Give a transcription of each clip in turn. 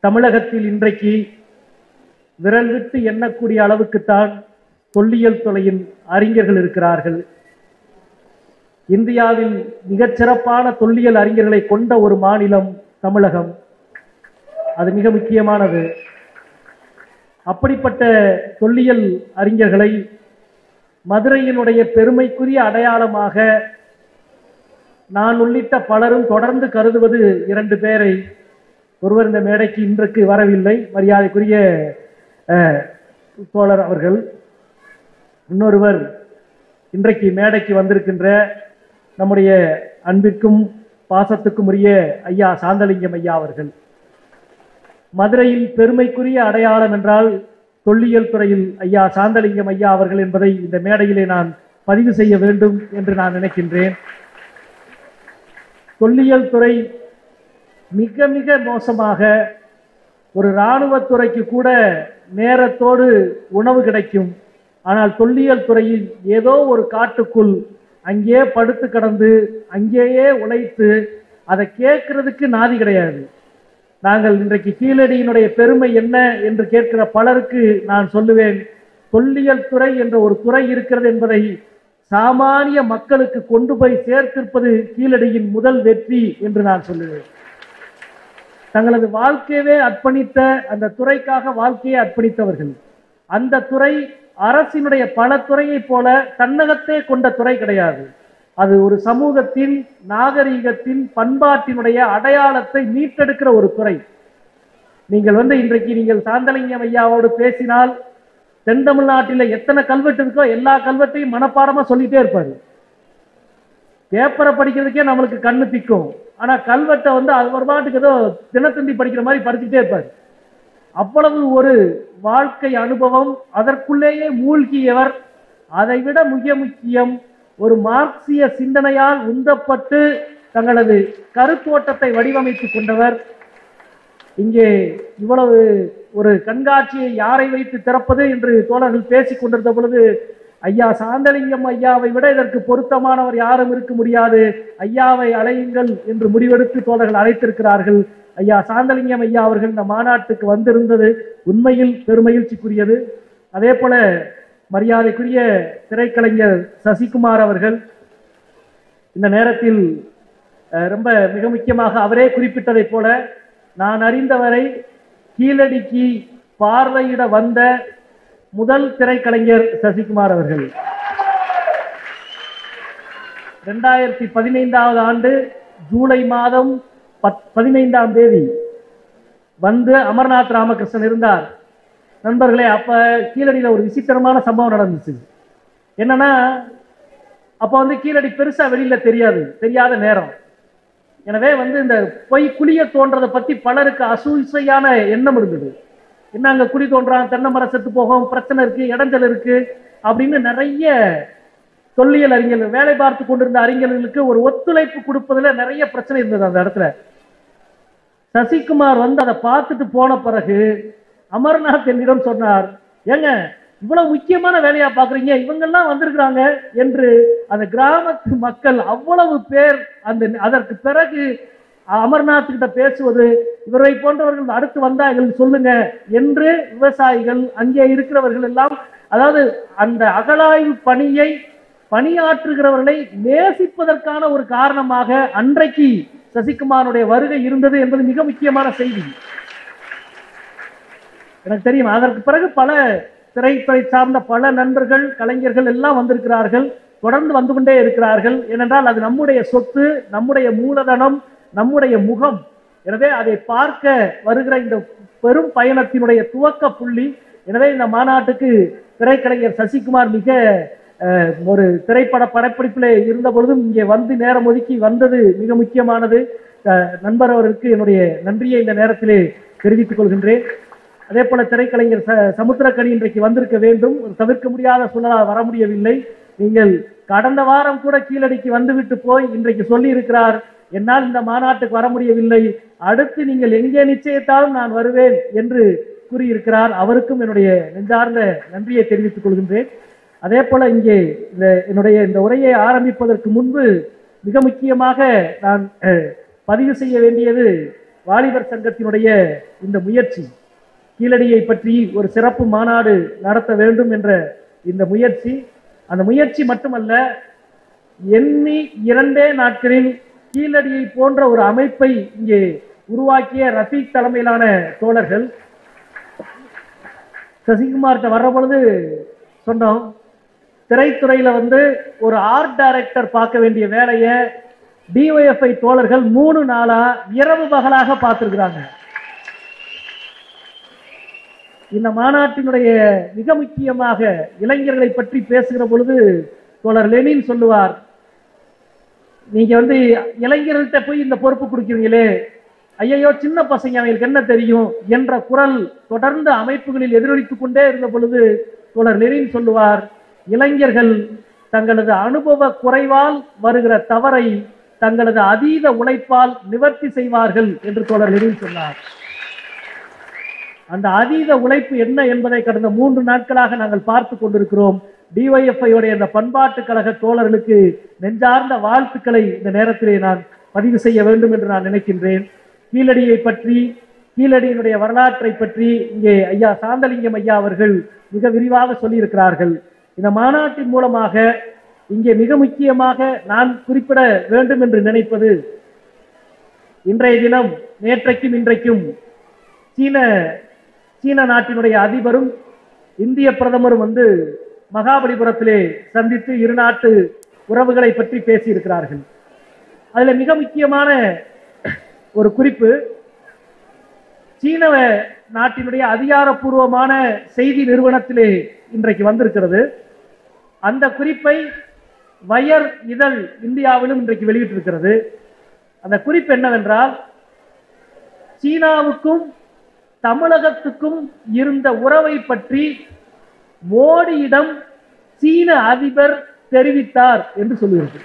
தமிழகத்தில் இன்றைக்கு விரல் விட்டு எண்ணக்கூடிய அளவுக்குத்தான் தொல்லியல் துறையின் அறிஞர்கள் இருக்கிறார்கள் இந்தியாவில் மிகச் சிறப்பான தொல்லியல் அறிஞர்களை கொண்ட ஒரு மாநிலம் தமிழகம் அது மிக முக்கியமானது அப்படிப்பட்ட தொல்லியல் அறிஞர்களை மதுரையினுடைய பெருமைக்குரிய அடையாளமாக நான் உள்ளிட்ட பலரும் தொடர்ந்து கருதுவது இரண்டு பேரை ஒருவர் இந்த மேடைக்கு இன்றைக்கு வரவில்லை மரியாதைக்குரிய அஹ், தோழர் அவர்கள் இன்னொருவர் இன்றைக்கு மேடைக்கு வந்திருக்கின்ற நம்முடைய அன்பிற்கும் பாசத்துக்கும் உரிய ஐயா சாந்தலிங்கம் ஐயா அவர்கள் மதுரையில் பெருமைக்குரிய அடையாளம் என்றால் தொல்லியல் துறையில் ஐயா சாந்தலிங்கம் ஐயா அவர்கள் என்பதை இந்த மேடையிலே நான் பதிவு செய்ய வேண்டும் என்று நான் நினைக்கின்றேன் தொல்லியல் துறை மிக மிக மோசமாக ஒரு இராணுவத்துறைக்கு கூட நேரத்தோடு உணவு கிடைக்கும் ஆனால் தொல்லியல் துறையில் ஏதோ ஒரு காட்டுக்குள் அங்கே படுத்து கிடந்து அங்கேயே உழைத்து அதை கேட்கறதுக்கு நாதி கிடையாது நாங்கள் இன்றைக்கு கீழடியினுடைய பெருமை என்ன என்று கேட்கிற பலருக்கு நான் சொல்லுவேன் தொல்லியல் துறை என்ற ஒரு துறை இருக்கிறது என்பதை சாமானிய மக்களுக்கு கொண்டு போய் சேர்த்திருப்பது கீழடியின் முதல் வெற்றி என்று நான் சொல்லுவேன் தங்களது வாழ்க்கையவே அர்ப்பணித்த அந்த துறைக்காக வாழ்க்கையை அர்ப்பணித்தவர்கள் அந்த துறை அரசினுடைய பல துறையைப் போல தன்னகத்தே கொண்ட துறை கிடையாது அது ஒரு சமூகத்தின் நாகரீகத்தின் பண்பாட்டினுடைய அடையாளத்தை மீட்டெடுக்கிற ஒரு துறை நீங்கள் வந்து இன்றைக்கு நீங்கள் சாந்தலிங்கம் ஐயாவோடு பேசினால் தென் தமிழ்நாட்டில் எத்தனை கல்வெட்டு இருக்கோ எல்லா கல்வெட்டையும் மனப்பாடமா சொல்லிட்டே இருப்பாரு பேப்பரை படிக்கிறதுக்கே நம்மளுக்கு கண்ணு திக்கும் ஆனா கல்வெட்டை வந்து அது ஒரு பாட்டுக்கு ஏதோ தினத்தந்தி படிக்கிற மாதிரி படிச்சுட்டே இருப்பார் அவ்வளவு ஒரு வாழ்க்கை அனுபவம் அதற்குள்ளேயே மூழ்கியவர் அதை விட மிக முக்கியம் ஒரு மார்க்சிய சிந்தனையால் உந்தப்பட்டு தங்களது கருத்தோட்டத்தை வடிவமைத்துக் கொண்டவர் இங்கே இவ்வளவு ஒரு கண்காட்சியை யாரை வைத்து திறப்பது என்று தோழர்கள் பேசிக் கொண்டிருந்த பொழுது ஐயா சாந்தலிங்கம் ஐயாவை விட இதற்கு பொருத்தமானவர் யாரும் இருக்க முடியாது ஐயாவை அழையுங்கள் என்று முடிவெடுத்து தோழர்கள் அழைத்திருக்கிறார்கள் ஐயா சாந்தலிங்கம் ஐயா அவர்கள் இந்த மாநாட்டுக்கு வந்திருந்தது உண்மையில் பெருமகிழ்ச்சிக்குரியது அதே போல மரியாதைக்குரிய திரைக்கலைஞர் சசிகுமார் அவர்கள் இந்த நேரத்தில் அஹ், ரொம்ப மிக முக்கியமாக அவரே குறிப்பிட்டதைப் போல நான் அறிந்தவரை கீழடிக்கு பார்வையிட வந்த முதல் திரைக்கலைஞர் சசிகுமார் அவர்கள் ரெண்டாயிரத்தி பதினைந்தாவது ஆண்டு ஜூலை மாதம் பத்- பதினைந்தாம் தேதி வந்து அமர்நாத் ராமகிருஷ்ணன் இருந்தார் நண்பர்களே அப்ப கீழடியில ஒரு விசித்திரமான சம்பவம் நடந்துச்சு என்னன்னா அப்ப வந்து கீழடி பெருசா வெளியில தெரியாது தெரியாத நேரம் எனவே வந்து இந்த பொய் குழிய தோன்றதை பத்தி பலருக்கு அசூசையான எண்ணம் இருந்தது என்ன அங்க குழி தோன்றான் தென்னை மரம் செத்து போகும் பிரச்சனை இருக்கு இடைஞ்சல் இருக்கு அப்படின்னு நிறைய தொல்லியல் அறிஞர்கள் வேலை பார்த்து கொண்டிருந்த அறிஞர்களுக்கு ஒரு ஒத்துழைப்பு கொடுப்பதுல நிறைய பிரச்சனை இருந்தது அந்த இடத்துல சசிகுமார் வந்து அதை பார்த்துட்டு போன பிறகு அமர்நாத் என்னிடம் சொன்னார் ஏங்க இவ்வளவு முக்கியமான வேலையா பாக்குறீங்க இவங்கெல்லாம் வந்திருக்கிறாங்க என்று அந்த கிராமத்து மக்கள் அவ்வளவு பேர் அந்த அதற்கு பிறகு அமர்நாத் கிட்ட பேசுவது இவரை போன்றவர்கள் அடுத்து வந்தா எங்களுக்கு சொல்லுங்க என்று விவசாயிகள் அங்கே இருக்கிறவர்கள் எல்லாம் அதாவது அந்த அகழாய்வு பணியை பணியாற்றுகிறவர்களை நேசிப்பதற்கான ஒரு காரணமாக அன்றைக்கு சசிகுமாருடைய வருகை இருந்தது என்பது மிக முக்கியமான செய்தி எனக்கு தெரியும் அதற்கு பிறகு பல திரைத்துறை சார்ந்த பல நண்பர்கள் கலைஞர்கள் எல்லாம் வந்திருக்கிறார்கள் தொடர்ந்து வந்து கொண்டே இருக்கிறார்கள் ஏனென்றால் அது நம்முடைய சொத்து நம்முடைய மூலதனம் நம்முடைய முகம் எனவே அதை பார்க்க வருகிற இந்த பெரும் பயணத்தினுடைய துவக்க புள்ளி எனவே இந்த மாநாட்டுக்கு திரைக்கலைஞர் சசிகுமார் மிக அஹ், ஒரு திரைப்பட படப்பிடிப்பில் இருந்த பொழுதும் இங்கே வந்து நேரம் ஒதுக்கி வந்தது மிக முக்கியமானது அஹ், நண்பர் அவருக்கு என்னுடைய நன்றியை இந்த நேரத்திலே தெரிவித்துக் கொள்கின்றேன் அதே போல திரைக்கலைஞர் ச சமுத்திரக்கனி இன்றைக்கு வந்திருக்க வேண்டும் ஒரு தவிர்க்க முடியாத சூழலால் வர முடியவில்லை நீங்கள் கடந்த வாரம் கூட கீழடிக்கு வந்துவிட்டு போய் இன்றைக்கு சொல்லி இருக்கிறார் என்னால் இந்த மாநாட்டுக்கு வர முடியவில்லை அடுத்து நீங்கள் எங்கே நிச்சயித்தாலும் நான் வருவேன் என்று கூறியிருக்கிறார் அவருக்கும் என்னுடைய நெஞ்சார்ந்த நன்றியை தெரிவித்துக் கொள்கின்றேன் அதே போல இங்கே இந்த என்னுடைய இந்த உரையை ஆரம்பிப்பதற்கு முன்பு மிக முக்கியமாக நான் அஹ், பதிவு செய்ய வேண்டியது வாலிபர் சங்கத்தினுடைய இந்த முயற்சி கீழடியை பற்றி ஒரு சிறப்பு மாநாடு நடத்த வேண்டும் என்ற இந்த முயற்சி அந்த முயற்சி மட்டுமல்ல எண்ணி இரண்டே நாட்களில் கீழடியை போன்ற ஒரு அமைப்பை இங்கே உருவாக்கிய ரஃபீக் தலைமையிலான தோழர்கள் சசிகுமார்கிட்ட வர்ற பொழுது சொன்னோம் திரைத்துறையில வந்து ஒரு ஆர்ட் டைரக்டர் பார்க்க வேண்டிய வேலையை டிஒஎஃப்ஐ தோழர்கள் மூணு நாளா இரவு பகலாக பார்த்திருக்கிறாங்க இந்த மாநாட்டினுடைய மிக முக்கியமாக இளைஞர்களை பற்றி பேசுகிற பொழுது தோழர் லெனின் சொல்லுவார் நீங்க வந்து இளைஞர்கள்ட்ட போய் இந்த பொறுப்பு கொடுக்குறீங்களே ஐயையோ சின்ன பசங்க அவங்களுக்கு என்ன தெரியும் என்ற குரல் தொடர்ந்து அமைப்புகளில் எதிரொலித்துக் கொண்டே இருந்த பொழுது தோழர் லெனின் சொல்லுவார் இளைஞர்கள் தங்களது அனுபவ குறைவால் வருகிற தவறை தங்களது அதீத உழைப்பால் நிவர்த்தி செய்வார்கள் என்று தோழர் லெனின் சொன்னார் அந்த அதீத உழைப்பு என்ன என்பதை கடந்த மூன்று நாட்களாக நாங்கள் பார்த்து கொண்டிருக்கிறோம் டிஒய்எஃப்ஐ உடைய அந்த பண்பாட்டு கழக தோழர்களுக்கு நெஞ்சார்ந்த வாழ்த்துக்களை இந்த நேரத்திலே நான் பதிவு செய்ய வேண்டும் என்று நான் நினைக்கின்றேன் கீழடியை பற்றி கீழடியினுடைய வரலாற்றை பற்றி இங்கே ஐயா சாந்தலிங்கம் ஐயா அவர்கள் மிக விரிவாக சொல்லியிருக்கிறார்கள் இந்த மாநாட்டின் மூலமாக இங்கே மிக முக்கியமாக நான் குறிப்பிட வேண்டும் என்று நினைப்பது இன்றைய தினம் நேற்றைக்கும் இன்றைக்கும் சீன சீன நாட்டினுடைய அதிபரும் இந்திய பிரதமரும் வந்து மகாபலிபுரத்திலே சந்தித்து இரு நாட்டு உறவுகளை பற்றி பேசியிருக்கிறார்கள் அதுல மிக முக்கியமான ஒரு குறிப்பு சீன நாட்டினுடைய அதிகாரப்பூர்வமான செய்தி நிறுவனத்திலே இன்றைக்கு வந்திருக்கிறது அந்த குறிப்பை வயர் இதழ் இந்தியாவிலும் இன்றைக்கு வெளியிட்டிருக்கிறது அந்த குறிப்பு என்னவென்றால் சீனாவுக்கும் தமிழகத்துக்கும் இருந்த உறவை பற்றி மோடியிடம் சீன அதிபர் தெரிவித்தார் என்று சொல்லுகிறது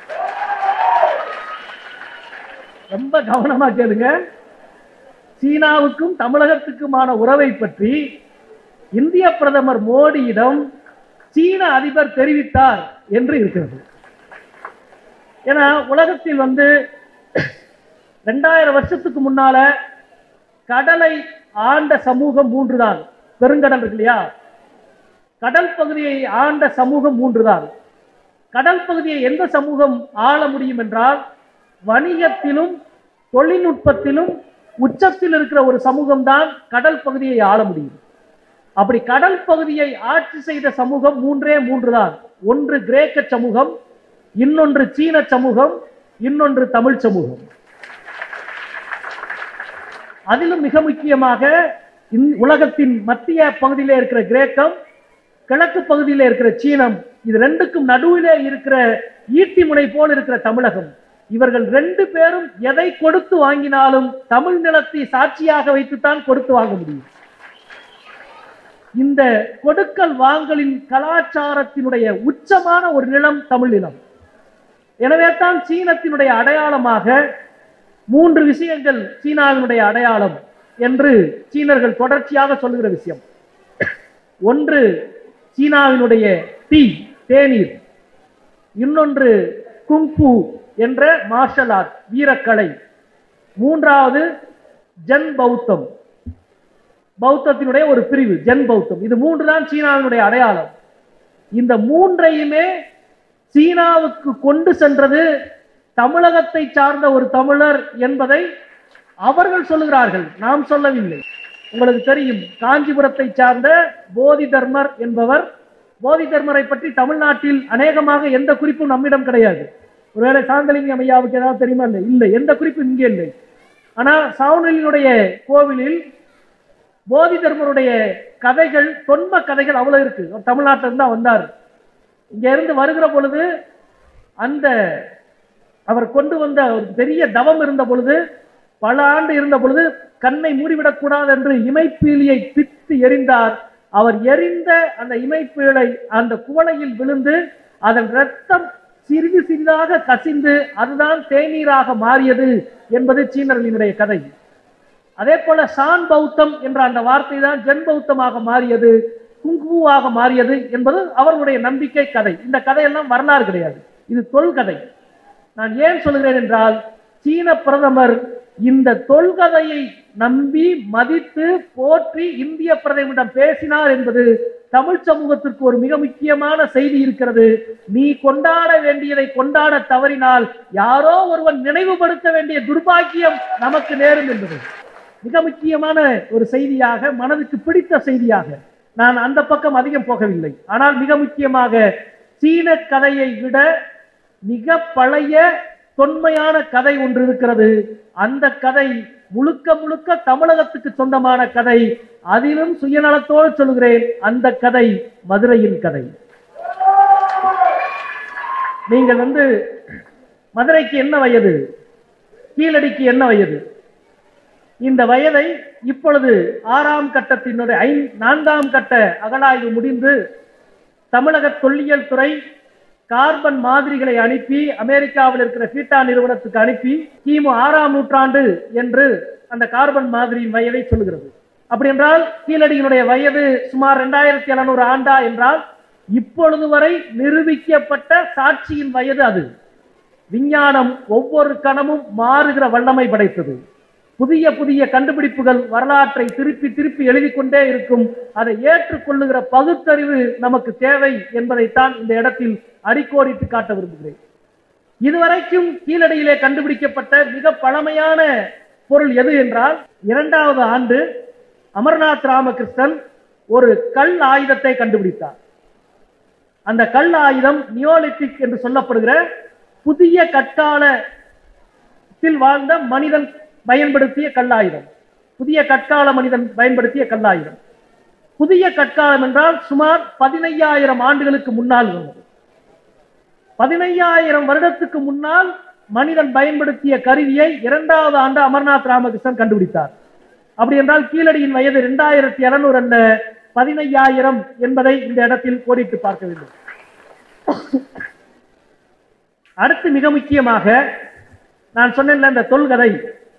ரொம்ப கவனமா கேளுங்க சீனாவுக்கும் தமிழகத்துக்குமான உறவை பற்றி இந்திய பிரதமர் மோடியிடம் சீன அதிபர் தெரிவித்தார் என்று இருக்கிறது ஏன்னா உலகத்தில் வந்து ரெண்டாயிரம் வருஷத்துக்கு முன்னால கடலை ஆண்ட சமூகம் மூன்றுதான் பெருங்கடல் இருக்கு இல்லையா கடல் பகுதியை ஆண்ட சமூகம் மூன்றுதான் கடல் பகுதியை எந்த சமூகம் ஆள முடியும் என்றால் வணிகத்திலும் தொழில்நுட்பத்திலும் உச்சத்தில் இருக்கிற ஒரு சமூகம் தான் கடல் பகுதியை ஆள முடியும் அப்படி கடல் பகுதியை ஆட்சி செய்த சமூகம் மூன்றே மூன்று தான் ஒன்று கிரேக்க சமூகம் இன்னொன்று சீன சமூகம் இன்னொன்று தமிழ் சமூகம் அதிலும் மிக முக்கியமாக இந்த உலகத்தின் மத்திய பகுதியிலே இருக்கிற கிரேக்கம் கிழக்கு பகுதியிலே இருக்கிற சீனம் இது ரெண்டுக்கும் நடுவிலே இருக்கிற ஈட்டி முனை போல் இருக்கிற தமிழகம் இவர்கள் ரெண்டு பேரும் எதை கொடுத்து வாங்கினாலும் தமிழ் நிலத்தை சாட்சியாக வைத்துத்தான் கொடுத்து வாங்க முடியும் இந்த கொடுக்கல் வாங்கலின் கலாச்சாரத்தினுடைய உச்சமான ஒரு நிலம் தமிழ் நிலம் எனவே தான் சீனத்தினுடைய அடையாளமாக மூன்று விஷயங்கள் சீனாவினுடைய அடையாளம் என்று சீனர்கள் தொடர்ச்சியாக சொல்லுகிற விஷயம் ஒன்று சீனாவினுடைய டீ தேநீர் இன்னொன்று குங்பு என்ற மார்ஷல் ஆர்ட் வீரக்கலை மூன்றாவது ஜென் பௌத்தம் பௌத்தத்தினுடைய ஒரு பிரிவு ஜென் பௌத்தம் இது மூன்று தான் சீனாவினுடைய அடையாளம் இந்த மூன்றையுமே சீனாவுக்கு கொண்டு சென்றது தமிழகத்தை சார்ந்த ஒரு தமிழர் என்பதை அவர்கள் சொல்லுகிறார்கள் நாம் சொல்லவில்லை உங்களுக்கு தெரியும் காஞ்சிபுரத்தை சார்ந்த போதி தர்மர் என்பவர் போதி தர்மரை பற்றி தமிழ்நாட்டில் அநேகமாக எந்த குறிப்பும் நம்மிடம் கிடையாது ஒருவேளை சாந்தலிங்கம் ஐயாவுக்கு ஏதாவது தெரியுமா இல்லை இல்லை எந்த குறிப்பும் இங்கே இல்லை ஆனா சாவுனலினுடைய கோவிலில் போதி தர்மருடைய கதைகள் தொன்ம கதைகள் அவ்வளவு இருக்கு அவர் தமிழ்நாட்டில இருந்து தான் வந்தார் இங்க இருந்து வருகிற பொழுது அந்த அவர் கொண்டு வந்த ஒரு பெரிய தவம் இருந்த பொழுது பல ஆண்டு இருந்த பொழுது கண்ணை மூடிவிடக் கூடாது என்று இமைப்பீலியை பித்து எறிந்தார் அவர் எரிந்த அந்த இமைப்பீழை அந்த குவளையில் விழுந்து அதன் ரத்தம் சிறிது சிறிதாக கசிந்து அதுதான் தேநீராக மாறியது என்பது சீனர்களினுடைய கதை அதே போல சான் பௌத்தம் என்ற அந்த வார்த்தை தான் ஜென் பௌத்தமாக மாறியது குங்குவாக மாறியது என்பது அவர்களுடைய நம்பிக்கை கதை இந்த கதையெல்லாம் வரலாறு கிடையாது இது தொல்கதை நான் ஏன் சொல்கிறேன் என்றால் சீன பிரதமர் இந்த தொல்கதையை நம்பி மதித்து போற்றி இந்திய பிரதமரிடம் பேசினார் என்பது தமிழ் சமூகத்திற்கு ஒரு மிக முக்கியமான செய்தி இருக்கிறது நீ கொண்டாட வேண்டியதை கொண்டாட தவறினால் யாரோ ஒருவன் நினைவுபடுத்த வேண்டிய துர்பாக்கியம் நமக்கு நேரும் என்பது மிக முக்கியமான ஒரு செய்தியாக மனதுக்கு பிடித்த செய்தியாக நான் அந்த பக்கம் அதிகம் போகவில்லை ஆனால் மிக முக்கியமாக சீன கதையை விட மிக பழைய தொன்மையான கதை ஒன்று இருக்கிறது அந்த கதை முழுக்க முழுக்க தமிழகத்துக்கு சொந்தமான கதை அதிலும் சுயநலத்தோடு சொல்கிறேன் அந்த கதை மதுரையின் கதை நீங்கள் வந்து மதுரைக்கு என்ன வயது கீழடிக்கு என்ன வயது இந்த வயதை இப்பொழுது ஆறாம் கட்டத்தினுடைய ஐ நான்காம் கட்ட அகழாய்வு முடிந்து தமிழக தொல்லியல் துறை கார்பன் மாதிரிகளை அனுப்பி அமெரிக்காவில் இருக்கிற பீட்டா நிறுவனத்துக்கு அனுப்பி கிமு ஆறாம் நூற்றாண்டு என்று அந்த கார்பன் மாதிரியின் வயதை சொல்கிறது அப்படி என்றால் கீழடியினுடைய வயது சுமார் இரண்டாயிரத்தி எழுநூறு ஆண்டா என்றால் இப்பொழுது வரை நிரூபிக்கப்பட்ட சாட்சியின் வயது அது விஞ்ஞானம் ஒவ்வொரு கணமும் மாறுகிற வல்லமை படைத்தது புதிய புதிய கண்டுபிடிப்புகள் வரலாற்றை திருப்பி திருப்பி எழுதி கொண்டே இருக்கும் அதை ஏற்றுக்கொள்ளுகிற பகுத்தறிவு நமக்கு தேவை என்பதைத்தான் இந்த இடத்தில் அடிக்கோடிட்டு காட்ட விரும்புகிறேன் இதுவரைக்கும் கீழடியிலே கண்டுபிடிக்கப்பட்ட மிக பழமையான பொருள் எது என்றால் இரண்டாவது ஆண்டு அமர்நாத் ராமகிருஷ்ணன் ஒரு கல் ஆயுதத்தை கண்டுபிடித்தார் அந்த கல் ஆயுதம் நியோலித்திக் என்று சொல்லப்படுகிற புதிய கற்காலத்தில் வாழ்ந்த மனிதன் பயன்படுத்திய கல்லாயுதம் புதிய கற்கால மனிதன் பயன்படுத்திய கல்லாயுதம் புதிய கற்காலம் என்றால் சுமார் பதினையாயிரம் ஆண்டுகளுக்கு முன்னால் இருந்தது பதினையாயிரம் வருடத்துக்கு முன்னால் மனிதன் பயன்படுத்திய கருவியை இரண்டாவது ஆண்டு அமர்நாத் ராமகிருஷ்ணன் கண்டுபிடித்தார் அப்படி என்றால் கீழடியின் வயது இரண்டாயிரத்தி இருநூறு அல்ல பதினையாயிரம் என்பதை இந்த இடத்தில் கோடிட்டு பார்க்க வேண்டும் அடுத்து மிக முக்கியமாக நான் சொன்னேன்ல இந்த தொல்கதை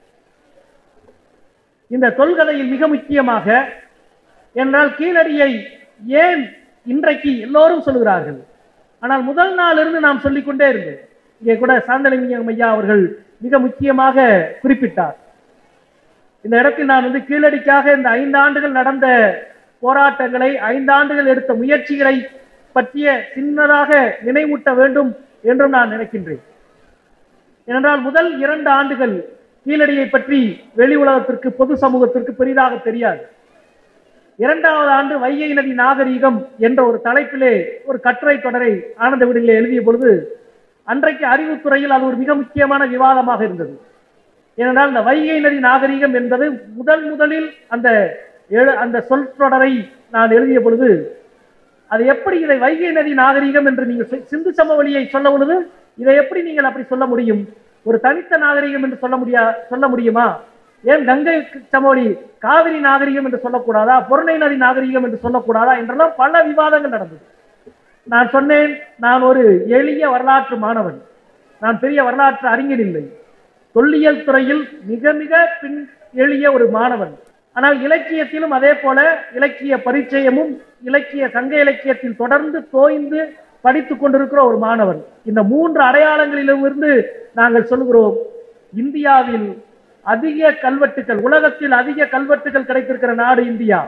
இந்த தொல்கதையில் மிக முக்கியமாக என்றால் கீழடியை ஏன் இன்றைக்கு எல்லோரும் சொல்கிறார்கள் ஆனால் முதல் நாளிலிருந்து நாம் சொல்லிக்கொண்டே இருந்தோம் இங்கே கூட சாந்தலிங்கம் ஐயா அவர்கள் மிக முக்கியமாக குறிப்பிட்டார் இந்த இடத்தில் நான் வந்து கீழடிக்காக இந்த ஐந்து ஆண்டுகள் நடந்த போராட்டங்களை ஐந்து ஆண்டுகள் எடுத்த முயற்சிகளை பற்றிய சின்னதாக நினைவூட்ட வேண்டும் என்றும் நான் நினைக்கின்றேன் ஏனென்றால் முதல் இரண்டு ஆண்டுகள் கீழடியை பற்றி வெளி உலகத்திற்கு பொது சமூகத்திற்கு பெரிதாக தெரியாது இரண்டாவது ஆண்டு வைகை நதி நாகரீகம் என்ற ஒரு தலைப்பிலே ஒரு கட்டுரை தொடரை ஆனந்த விடுதலை எழுதிய பொழுது அன்றைக்கு அறிவுத்துறையில் அது ஒரு மிக முக்கியமான விவாதமாக இருந்தது ஏனென்றால் இந்த வைகை நதி நாகரீகம் என்பது முதல் முதலில் அந்த எழு- அந்த சொல் தொடரை நான் எழுதிய பொழுது அது எப்படி இதை வைகை நதி நாகரீகம் என்று நீங்கள் சி- சிந்து சமவெளியை சொல்ல பொழுது இதை எப்படி நீங்கள் அப்படி சொல்ல முடியும் ஒரு தனித்த நாகரீகம் என்று சொல்ல முடியா சொல்ல முடியுமா ஏன் கங்கை சமவெளி காவிரி நாகரிகம் என்று சொல்லக்கூடாதா பொருணை நதி நாகரிகம் என்று சொல்லக்கூடாதா என்றெல்லாம் பல விவாதங்கள் நடந்தது நான் சொன்னேன் நான் ஒரு எளிய வரலாற்று மாணவன் நான் பெரிய வரலாற்று அறிஞர் இல்லை தொல்லியல் துறையில் மிக மிக பின் எளிய ஒரு மாணவன் ஆனால் இலக்கியத்திலும் அதே போல இலக்கிய பரிச்சயமும் இலக்கிய சங்க இலக்கியத்தில் தொடர்ந்து தோய்ந்து படித்துக் கொண்டிருக்கிற ஒரு மாணவன் இந்த மூன்று அடையாளங்களிலும் இருந்து நாங்கள் சொல்கிறோம் இந்தியாவில் அதிக கல்வெட்டுகள் உலகத்தில் அதிக கல்வெட்டுகள் கிடைத்திருக்கிற நாடு இந்தியா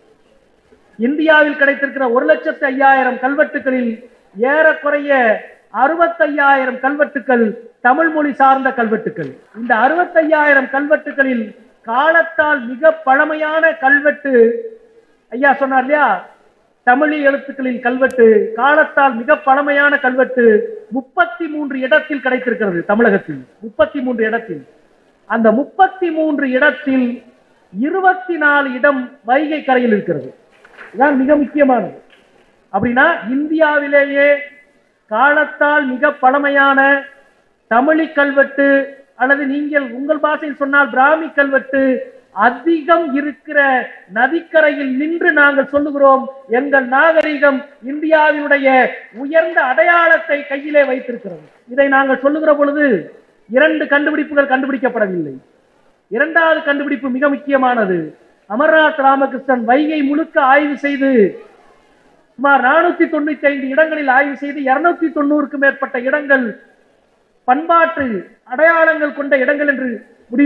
இந்தியாவில் கிடைத்திருக்கிற ஒரு லட்சத்து ஐயாயிரம் கல்வெட்டுகளில் ஏறக்குறைய அறுபத்தையாயிரம் கல்வெட்டுக்கள் தமிழ் மொழி சார்ந்த கல்வெட்டுகள் இந்த அறுபத்தையாயிரம் கல்வெட்டுகளில் காலத்தால் மிக பழமையான கல்வெட்டு ஐயா சொன்னார் இல்லையா தமிழ் எழுத்துக்களில் கல்வெட்டு காலத்தால் மிக பழமையான கல்வெட்டு முப்பத்தி மூன்று இடத்தில் கிடைத்திருக்கிறது தமிழகத்தில் முப்பத்தி மூன்று இடத்தில் அந்த முப்பத்தி மூன்று இடத்தில் இருபத்தி நாலு இடம் வைகை கரையில் இருக்கிறது இதுதான் மிக முக்கியமானது அப்படின்னா இந்தியாவிலேயே காலத்தால் மிக பழமையான தமிழி கல்வெட்டு அல்லது நீங்கள் உங்கள் பாஷையில் சொன்னால் பிராமி கல்வெட்டு அதிகம் இருக்கிற நதிக்கரையில் நின்று நாங்கள் சொல்லுகிறோம் எங்கள் நாகரிகம் இந்தியாவினுடைய உயர்ந்த அடையாளத்தை கையிலே வைத்திருக்கிறது இதை நாங்கள் சொல்லுகிற பொழுது இரண்டு கண்டுபிடிப்புகள் கண்டுபிடிக்கப்படவில்லை இரண்டாவது கண்டுபிடிப்பு மிக முக்கியமானது அமர்நாத் ராமகிருஷ்ணன் வைகை முழுக்க ஆய்வு செய்து சுமார் நானூத்தி தொண்ணூத்தி ஐந்து இடங்களில் ஆய்வு செய்து இருநூத்தி தொண்ணூறுக்கும் மேற்பட்ட இடங்கள் பண்பாட்டு அடையாளங்கள் கொண்ட இடங்கள் என்று முடிவு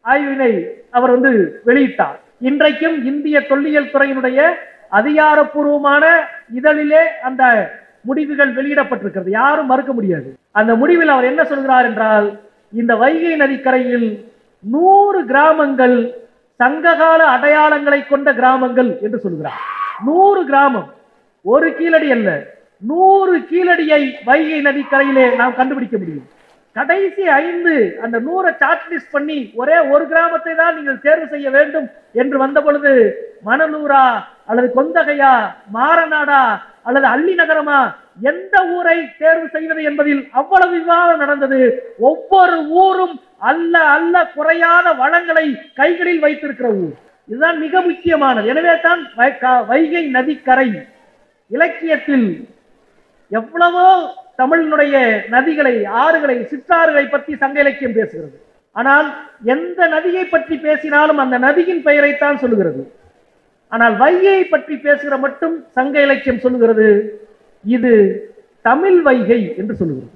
ஆய்வினை அவர் வந்து வெளியிட்டார் இன்றைக்கும் இந்திய தொல்லியல் துறையினுடைய அதிகாரப்பூர்வமான இதழிலே அந்த முடிவுகள் வெளியிடப்பட்டிருக்கிறது யாரும் மறுக்க முடியாது அந்த முடிவில் அவர் என்ன சொல்கிறார் என்றால் இந்த வைகை நதிக்கரையில் நூறு கிராமங்கள் சங்ககால அடையாளங்களை கொண்ட கிராமங்கள் என்று சொல்கிறார் நூறு கிராமம் ஒரு கீழடி அல்ல நூறு கீழடியை வைகை நதிக்கரையிலே நாம் கண்டுபிடிக்க முடியும் கடைசி ஐந்து அந்த நூறை சார்ட் லிஸ்ட் பண்ணி ஒரே ஒரு கிராமத்தை தான் நீங்கள் தேர்வு செய்ய வேண்டும் என்று வந்த பொழுது மணலூரா அல்லது கொந்தகையா மாரநாடா அல்லது அள்ளி நகரமா எந்த ஊரை தேர்வு செய்வது என்பதில் அவ்வளவு விவாதம் நடந்தது ஒவ்வொரு ஊரும் அல்ல அல்ல குறையாத வளங்களை கைகளில் வைத்திருக்கிற ஊர் இதுதான் மிக முக்கியமானது எனவே தான் வை- க- வைகை நதிக்கரை இலக்கியத்தில் எவ்வளவோ தமிழினுடைய நதிகளை ஆறுகளை சிற்றாறுகளை பற்றி சங்க இலக்கியம் பேசுகிறது ஆனால் எந்த நதியை பற்றி பேசினாலும் அந்த நதியின் பெயரைத்தான் சொல்லுகிறது ஆனால் வைகையை பற்றி பேசுகிற மட்டும் சங்க இலக்கியம் சொல்லுகிறது இது தமிழ் வைகை என்று சொல்லுகிறது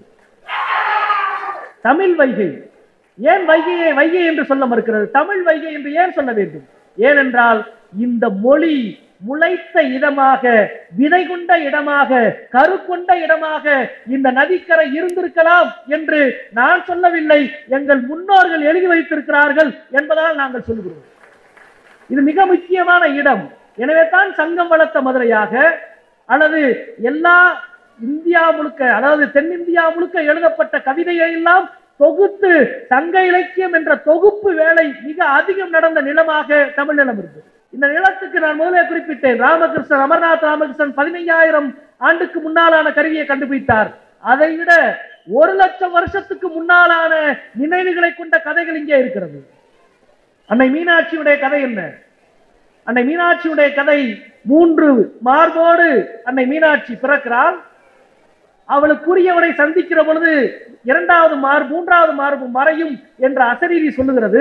தமிழ் வைகை ஏன் வைகையை வைகை என்று சொல்ல மறுக்கிறது தமிழ் வைகை என்று ஏன் சொல்ல வேண்டும் ஏனென்றால் இந்த மொழி முளைத்த இடமாக விதை கொண்ட இடமாக கரு கொண்ட இடமாக இந்த நதிக்கரை இருந்திருக்கலாம் என்று நான் சொல்லவில்லை எங்கள் முன்னோர்கள் எழுதி வைத்திருக்கிறார்கள் என்பதால் நாங்கள் சொல்கிறோம் இது மிக முக்கியமான இடம் எனவே தான் சங்கம் வளர்த்த மதுரையாக அல்லது எல்லா இந்தியா முழுக்க அதாவது தென்னிந்தியா முழுக்க எழுதப்பட்ட கவிதையை எல்லாம் தொகுத்து சங்க இலக்கியம் என்ற தொகுப்பு வேலை மிக அதிகம் நடந்த நிலமாக தமிழ் நிலம் இருக்கு இந்த நிலத்துக்கு நான் முதலே குறிப்பிட்டேன் ராமகிருஷ்ணன் அமர்நாத் ராமகிருஷ்ணன் பதினைஞ்சாயிரம் ஆண்டுக்கு முன்னாலான கருவியை கண்டுபிடித்தார் அதை விட ஒரு லட்சம் வருஷத்துக்கு முன்னாலான நினைவுகளை கொண்ட கதைகள் இங்கே இருக்கிறது அன்னை மீனாட்சியுடைய கதை என்ன அன்னை மீனாட்சியுடைய கதை மூன்று மார்போடு அன்னை மீனாட்சி பிறக்கிறாள் அவளுக்குரியவனை சந்திக்கிற பொழுது இரண்டாவது மார்பு மூன்றாவது மார்பு மறையும் என்ற அசரீரி சொல்லுகிறது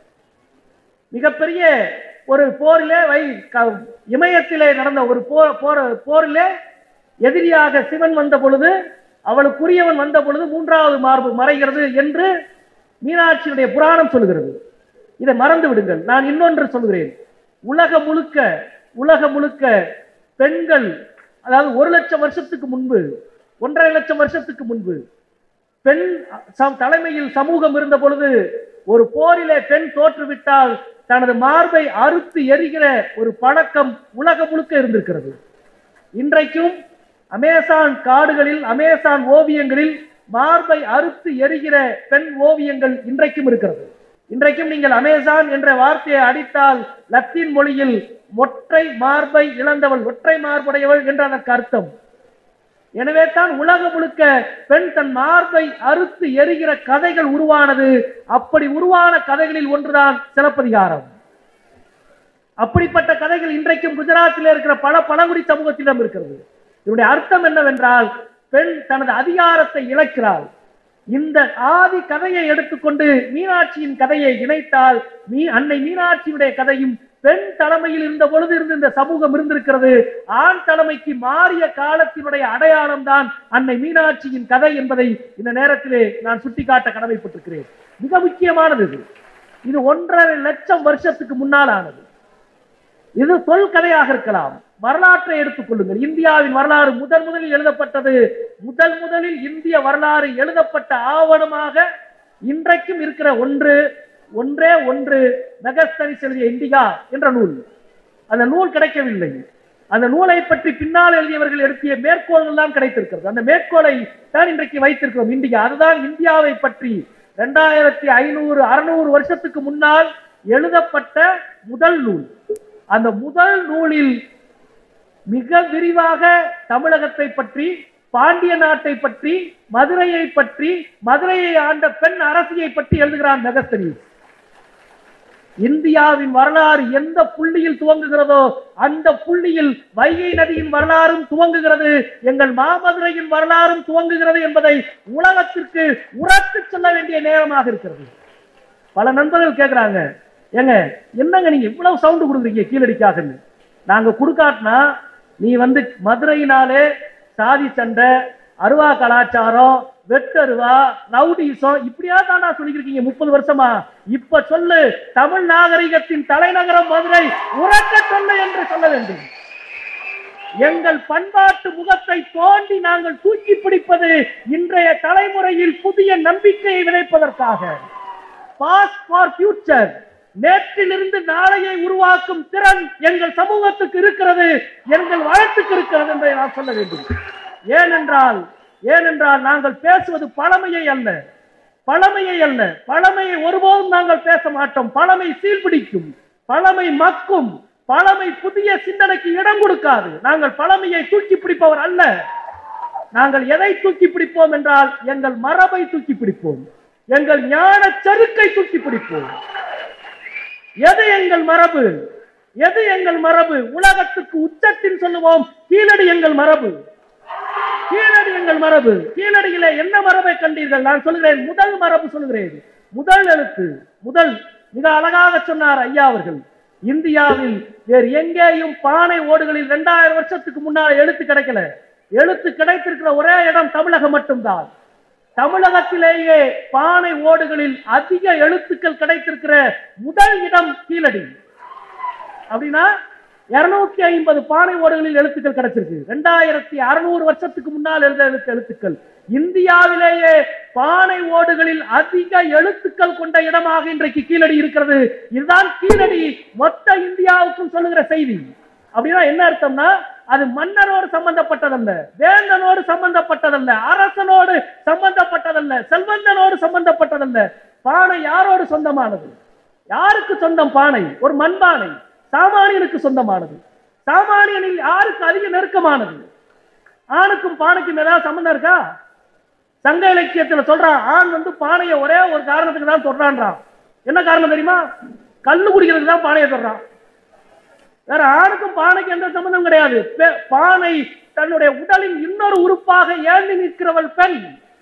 மிகப்பெரிய ஒரு போரிலே வை க- இமயத்திலே நடந்த ஒரு போர் போர் போரிலே எதிரியாக சிவன் வந்த பொழுது அவளுக்குரியவன் வந்த பொழுது மூன்றாவது மார்பு மறைகிறது என்று மீனாட்சியுடைய புராணம் சொல்லுகிறது இதை மறந்து விடுங்கள் நான் இன்னொன்று சொல்கிறேன் உலகம் முழுக்க உலகம் முழுக்க பெண்கள் அதாவது ஒரு லட்சம் வருஷத்துக்கு முன்பு ஒன்றரை லட்சம் வருஷத்துக்கு முன்பு பெண் சம்- தலைமையில் சமூகம் இருந்த பொழுது ஒரு போரிலே பெண் தோற்றுவிட்டால் தனது மார்பை அறுத்து எரிகிற ஒரு பழக்கம் உலகம் முழுக்க இருந்திருக்கிறது இன்றைக்கும் அமேசான் காடுகளில் அமேசான் ஓவியங்களில் மார்பை அறுத்து எரிகிற பெண் ஓவியங்கள் இன்றைக்கும் இருக்கிறது இன்றைக்கும் நீங்கள் அமேசான் என்ற வார்த்தையை அடித்தால் லத்தீன் மொழியில் ஒற்றை மார்பை இழந்தவள் ஒற்றை மார்புடையவள் என்ற அதற்கு அர்த்தம் எனவே தான் உலகம் முழுக்க பெண் தன் மார்பை அறுத்து எரிகிற கதைகள் உருவானது அப்படி உருவான கதைகளில் ஒன்றுதான் சிலப்பதிகாரம் அப்படிப்பட்ட கதைகள் இன்றைக்கும் குஜராத்தில் இருக்கிற பல பழங்குடி சமூகத்திடம் இருக்கிறது இதனுடைய அர்த்தம் என்னவென்றால் பெண் தனது அதிகாரத்தை இழக்கிறாள் இந்த ஆதி கதையை எடுத்துக்கொண்டு மீனாட்சியின் கதையை இணைத்தால் மீ அன்னை மீனாட்சியுடைய கதையும் பெண் தலைமையில் இருந்த பொழுது இருந்து இந்த சமூகம் இருந்திருக்கிறது ஆண் தலைமைக்கு மாறிய காலத்தினுடைய அடையாளம் தான் அன்னை மீனாட்சியின் கதை என்பதை இந்த நேரத்திலே நான் சுட்டிக்காட்ட கடமைப்பட்டிருக்கிறேன் மிக முக்கியமானது இது இது ஒன்றரை லட்சம் வருஷத்துக்கு முன்னால் ஆனது இது சொல் கதையாக இருக்கலாம் வரலாற்றை எடுத்துக் கொள்ளுங்கள் இந்தியாவின் வரலாறு முதன் முதலில் எழுதப்பட்டது முதல் முதலில் இந்திய வரலாறு எழுதப்பட்ட ஆவணமாக இன்றைக்கும் இருக்கிற ஒன்று ஒன்றே ஒன்று மெகஸ்தனிஸ் எழுதிய இந்தியா என்ற நூல் அந்த நூல் கிடைக்கவில்லை அந்த நூலை பற்றி பின்னால் எழுதியவர்கள் எடுத்திய மேற்கோள்கள் தான் கிடைத்திருக்கிறது அந்த மேற்கோளை தான் இன்றைக்கு வைத்திருக்கிறோம் இந்தியா அதுதான் இந்தியாவை பற்றி ரெண்டாயிரத்தி ஐநூறு அறுநூறு வருஷத்துக்கு முன்னால் எழுதப்பட்ட முதல் நூல் அந்த முதல் நூலில் மிக விரிவாக தமிழகத்தை பற்றி பாண்டிய நாட்டை பற்றி மதுரையை பற்றி மதுரையை ஆண்ட பெண் அரசியை பற்றி எழுதுகிறான் மெகஸ்தனீஸ் இந்தியாவின் வரலாறு எந்த புள்ளியில் துவங்குகிறதோ அந்த புள்ளியில் வைகை நதியின் வரலாறும் துவங்குகிறது எங்கள் மாமதுரையின் வரலாறும் துவங்குகிறது என்பதை உலகத்திற்கு உரத்து சொல்ல வேண்டிய நேரமாக இருக்கிறது பல நண்பர்கள் கேட்கிறாங்க ஏங்க என்னங்க நீங்க இவ்வளவு சவுண்ட் கொடுக்குறீங்க கீழடிக்காகன்னு நாங்க கொடுக்காட்டினா நீ வந்து மதுரையினாலே சாதி சண்டை அருவா கலாச்சாரம் வெட்டருவா ரவுடிசம் இப்படியா தானா சொல்லிருக்கீங்க முப்பது வருஷமா இப்ப சொல்லு தமிழ் நாகரிகத்தின் தலைநகரம் மதுரை உறக்க சொல்லு என்று சொல்ல வேண்டும் எங்கள் பண்பாட்டு முகத்தை தோண்டி நாங்கள் தூக்கி பிடிப்பது இன்றைய தலைமுறையில் புதிய நம்பிக்கையை விதைப்பதற்காக பாஸ்ட் ஃபார் ஃபியூச்சர் நேற்றிலிருந்து நாளையை உருவாக்கும் திறன் எங்கள் சமூகத்துக்கு இருக்கிறது எங்கள் வளத்துக்கு இருக்கிறது என்பதை நான் சொல்ல வேண்டும் ஏனென்றால் ஏனென்றால் நாங்கள் பேசுவது பழமையை அல்ல பழமையை அல்ல பழமையை ஒருபோதும் நாங்கள் பேச மாட்டோம் பழமை சீர்பிடிக்கும் பழமை மக்கும் பழமை புதிய சிந்தனைக்கு இடம் கொடுக்காது நாங்கள் பழமையை தூக்கி பிடிப்பவர் அல்ல நாங்கள் எதை தூக்கி பிடிப்போம் என்றால் எங்கள் மரபை தூக்கி பிடிப்போம் எங்கள் ஞான செருக்கை தூக்கி பிடிப்போம் எது எங்கள் மரபு எது எங்கள் மரபு உலகத்துக்கு உச்சத்தில் சொல்லுவோம் கீழடி எங்கள் மரபு கீழடி எங்கள் மரபு கீழடியிலே என்ன மரபை கண்டீர்கள் நான் சொல்கிறேன் முதல் மரபு சொல்கிறேன் முதல் எழுத்து முதல் மிக அழகாக சொன்னார் ஐயா அவர்கள் இந்தியாவில் வேறு எங்கேயும் பானை ஓடுகளில் இரண்டாயிரம் வருஷத்துக்கு முன்னால் எழுத்து கிடைக்கல எழுத்து கிடைத்திருக்கிற ஒரே இடம் தமிழகம் மட்டும்தான் தமிழகத்திலேயே பானை ஓடுகளில் அதிக எழுத்துக்கள் கிடைத்திருக்கிற முதல் இடம் கீழடி அப்படின்னா இருநூத்தி ஐம்பது பானை ஓடுகளில் எழுத்துக்கள் கிடைச்சிருக்கு ரெண்டாயிரத்தி அறுநூறு வருஷத்துக்கு முன்னால் எழுத எழுத்த எழுத்துக்கள் இந்தியாவிலேயே பானை ஓடுகளில் அதிக எழுத்துக்கள் கொண்ட இடமாக இன்றைக்கு கீழடி இருக்கிறது இதுதான் கீழடி மொத்த இந்தியாவுக்கும் சொல்லுகிற செய்தி அப்படின்னா என்ன அர்த்தம்னா அது மன்னரோடு சம்பந்தப்பட்டதல்ல வேந்தனோடு சம்பந்தப்பட்டதல்ல அரசனோடு சம்பந்தப்பட்டதல்ல செல்வந்தனோடு சம்பந்தப்பட்டதல்ல பானை யாரோடு சொந்தமானது யாருக்கு சொந்தம் பானை ஒரு மண்பானை சாமானியனுக்கு சொந்தமானது சாமானியனில் யாருக்கு அதிக நெருக்கமானது ஆணுக்கும் பானைக்கும் ஏதாவது சம்பந்தம் இருக்கா சங்க இலக்கியத்துல சொல்றான் ஆண் வந்து பானையை ஒரே ஒரு காரணத்துக்கு தான் சொல்றான்றான் என்ன காரணம் தெரியுமா கல்லு குடிக்கிறதுக்கு தான் பானையை சொல்றான் வேற ஆணுக்கும் பானைக்கு எந்த சம்பந்தம் கிடையாது பெ- பானை தன்னுடைய உடலின் இன்னொரு உறுப்பாக ஏந்தி நிற்கிறவள் பெண்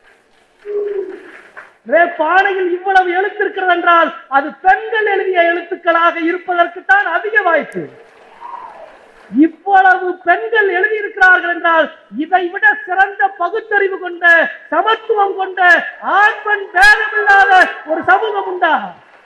வே பானையில் இவ்வளவு எழுத்து இருக்கிறது என்றால் அது பெண்கள் எழுதிய எழுத்துக்களாக இருப்பதற்கு தான் அதிக வாய்ப்பு இவ்வளவு பெண்கள் எழுதியிருக்கிறார்கள் என்றால் இதை விட சிறந்த பகுத்தறிவு கொண்ட சமத்துவம் கொண்ட ஆண் பெண் பேதமில்லாத ஒரு சமூகம் உண்டா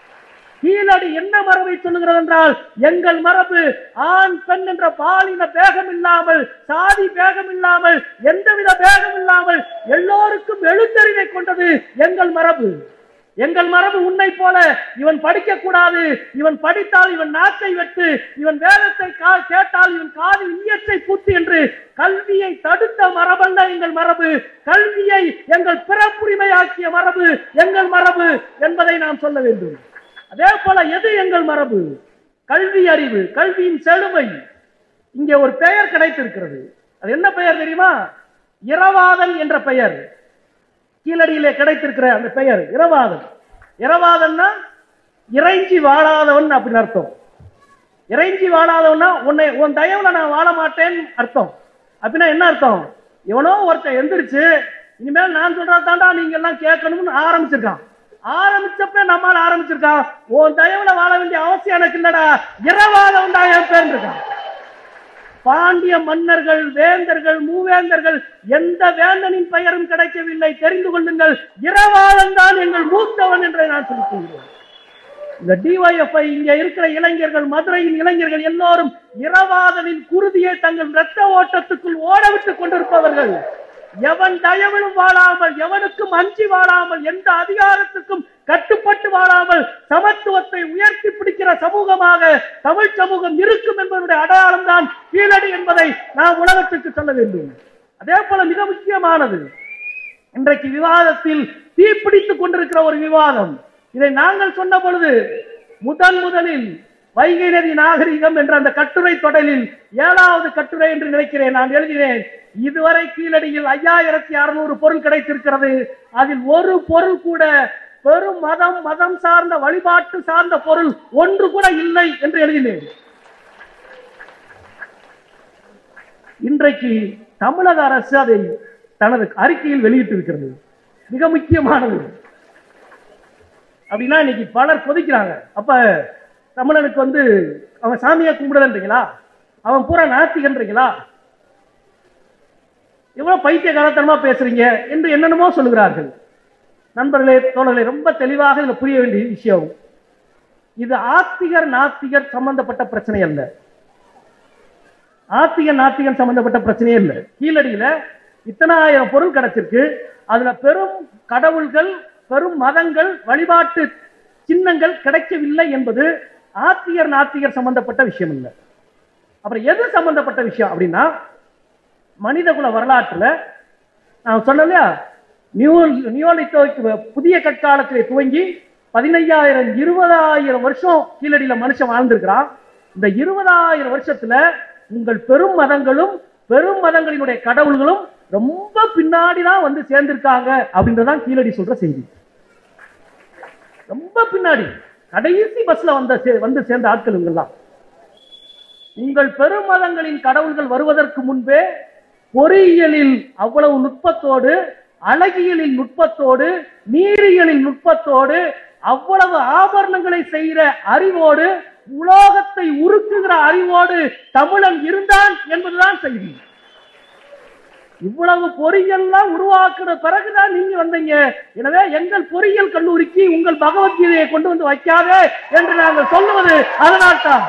கீழடி என்ன மரபை சொல்லுகிறது என்றால் எங்கள் மரபு ஆண் பெண் என்ற பாலின பேகம் இல்லாமல் சாதி பேகம் இல்லாமல் எந்தவித பேகம் இல்லாமல் எல்லோருக்கும் எழுத்தறிவை கொண்டது எங்கள் மரபு எங்கள் மரபு உன்னை போல இவன் படிக்க கூடாது இவன் படித்தால் இவன் நாக்கை வெட்டு இவன் வேதத்தை கா- கேட்டால் இவன் காது இயற்றை பூத்து என்று கல்வியை தடுத்த மரபல்ல எங்கள் மரபு கல்வியை எங்கள் பிறப்புரிமையாக்கிய மரபு எங்கள் மரபு என்பதை நாம் சொல்ல வேண்டும் அதே போல எது எங்கள் மரபு கல்வி அறிவு கல்வியின் செழுமை இங்கே ஒரு பெயர் கிடைத்திருக்கிறது அது என்ன பெயர் தெரியுமா இரவாதன் என்ற பெயர் கீழடியிலே கிடைத்திருக்கிற அந்த பெயர் இரவாதன் இரவாதன்னா இறைஞ்சி வாழாதவன் அப்படின்னு அர்த்தம் இறைஞ்சி வாழாதவன்னா உன்னை உன் தயவுல நான் வாழ மாட்டேன்னு அர்த்தம் அப்படின்னா என்ன அர்த்தம் எவனோ ஒருத்தன் எந்திரிச்சு இனிமேல் நான் சொல்றத தாண்டா நீங்க எல்லாம் கேட்கணும்னு ஆரம்பிச்சிருக்கான் ஆரம்பிச்சப்ப நம்மால ஆரம்பிச்சிருக்கான் உன் தயவுல வாழ வேண்டிய அவசியம் எனக்கு இல்லடா இரவாதவன் தான் என் பேர் இருக்கான் பாண்டிய மன்னர்கள் வேந்தர்கள் மூவேந்தர்கள் எந்த வேந்தனின் பெயரும் கிடைக்கவில்லை தெரிந்து கொள்ளுங்கள் இரவாளன் தான் எங்கள் மூத்தவன் என்று நான் சொல்லிக் கொள்கிறேன் இந்த டிஒய்எஃப்ஐ இங்க இருக்கிற இளைஞர்கள் மதுரையின் இளைஞர்கள் எல்லோரும் இரவாதனின் குருதியை தங்கள் இரத்த ஓட்டத்துக்குள் ஓடவிட்டுக் கொண்டிருப்பவர்கள் எவன் தயவிலும் வாழாமல் எவனுக்கும் அஞ்சி வாழாமல் எந்த அதிகாரத்துக்கும் கட்டுப்பட்டு வாழாமல் சமத்துவத்தை உயர்த்தி பிடிக்கிற சமூகமாக தமிழ் சமூகம் இருக்கும் என்பதனுடைய அடையாளம் தான் கீழடி என்பதை நாம் உலகத்துக்கு சொல்ல வேண்டும் அதே போல மிக முக்கியமானது இன்றைக்கு விவாதத்தில் தீப்பிடித்துக் கொண்டிருக்கிற ஒரு விவாதம் இதை நாங்கள் சொன்ன பொழுது முதன் முதலில் வைகை நதி நாகரிகம் என்ற அந்த கட்டுரை தொடரில் ஏழாவது கட்டுரை என்று நினைக்கிறேன் நான் எழுதினேன் இதுவரை கீழடியில் ஐயாயிரத்தி அறுநூறு பொருள் கிடைத்திருக்கிறது அதில் ஒரு பொருள் கூட பெரும் மதம் மதம் சார்ந்த வழிபாட்டு சார்ந்த பொருள் ஒன்று கூட இல்லை என்று எழுதினேன் இன்றைக்கு தமிழக அரசு அதை தனது அறிக்கையில் வெளியிட்டிருக்கிறது மிக முக்கியமானது அப்படின்னா இன்னைக்கு பலர் கொதிக்கிறாங்க அப்ப தமிழனுக்கு வந்து அவன் சாமியை கும்பிடலன்றீங்களா அவன் பூரா நாத்திகன்றீங்களா இவ்வளவு பைத்திய காலத்தனமா பேசுறீங்க என்று என்னென்னமோ சொல்லுகிறார்கள் நண்பர்களே தோழர்களே ரொம்ப தெளிவாக இதுல புரிய வேண்டிய விஷயம் இது ஆத்திகர் நாத்திகர் சம்பந்தப்பட்ட பிரச்சனை அல்ல ஆத்திகர் நாத்திகர் சம்பந்தப்பட்ட பிரச்சனையே இல்லை கீழடியில இத்தனாயிரம் பொருள் கிடைச்சிருக்கு அதுல பெரும் கடவுள்கள் பெரும் மதங்கள் வழிபாட்டு சின்னங்கள் கிடைக்கவில்லை என்பது ஆத்திகர் நாத்திகர் சம்பந்தப்பட்ட விஷயம் இல்லை அப்புறம் எது சம்பந்தப்பட்ட விஷயம் அப்படின்னா மனிதகுல வரலாற்றுல நான் சொன்னேன் இல்லையா நியூ நியோலித்தோய்க்கு புதிய கற்காலத்திலே துவங்கி பதினையாயிரம் இருபதாயிரம் வருஷம் கீழடியில மனுஷன் வாழ்ந்திருக்கிறான் இந்த இருபதாயிரம் வருஷத்துல உங்கள் பெரும் மதங்களும் பெரும் மதங்களினுடைய கடவுள்களும் ரொம்ப பின்னாடி தான் வந்து சேர்ந்திருக்காங்க அப்படின்றதான் கீழடி சொல்ற செய்தி ரொம்ப பின்னாடி கடைசி பஸ்ல வந்த சே- வந்து சேர்ந்த ஆட்கள் இவங்கெல்லாம் உங்கள் பெருமதங்களின் கடவுள்கள் வருவதற்கு முன்பே பொறியியலில் அவ்வளவு நுட்பத்தோடு அழகியலில் நுட்பத்தோடு நீரியலில் நுட்பத்தோடு அவ்வளவு ஆபரணங்களை செய்கிற அறிவோடு உலோகத்தை உருக்குகிற அறிவோடு தமிழன் இருந்தான் என்பதுதான் செய்தி இவ்வளவு பொறியியல்லாம் உருவாக்குற பிறகுதான் நீங்க வந்தீங்க எனவே எங்கள் பொறியியல் கல்லூரிக்கு உங்கள் பகவத்கீதையை கொண்டு வந்து வைக்காதே என்று நாங்கள் சொல்லுவது அதனால்தான்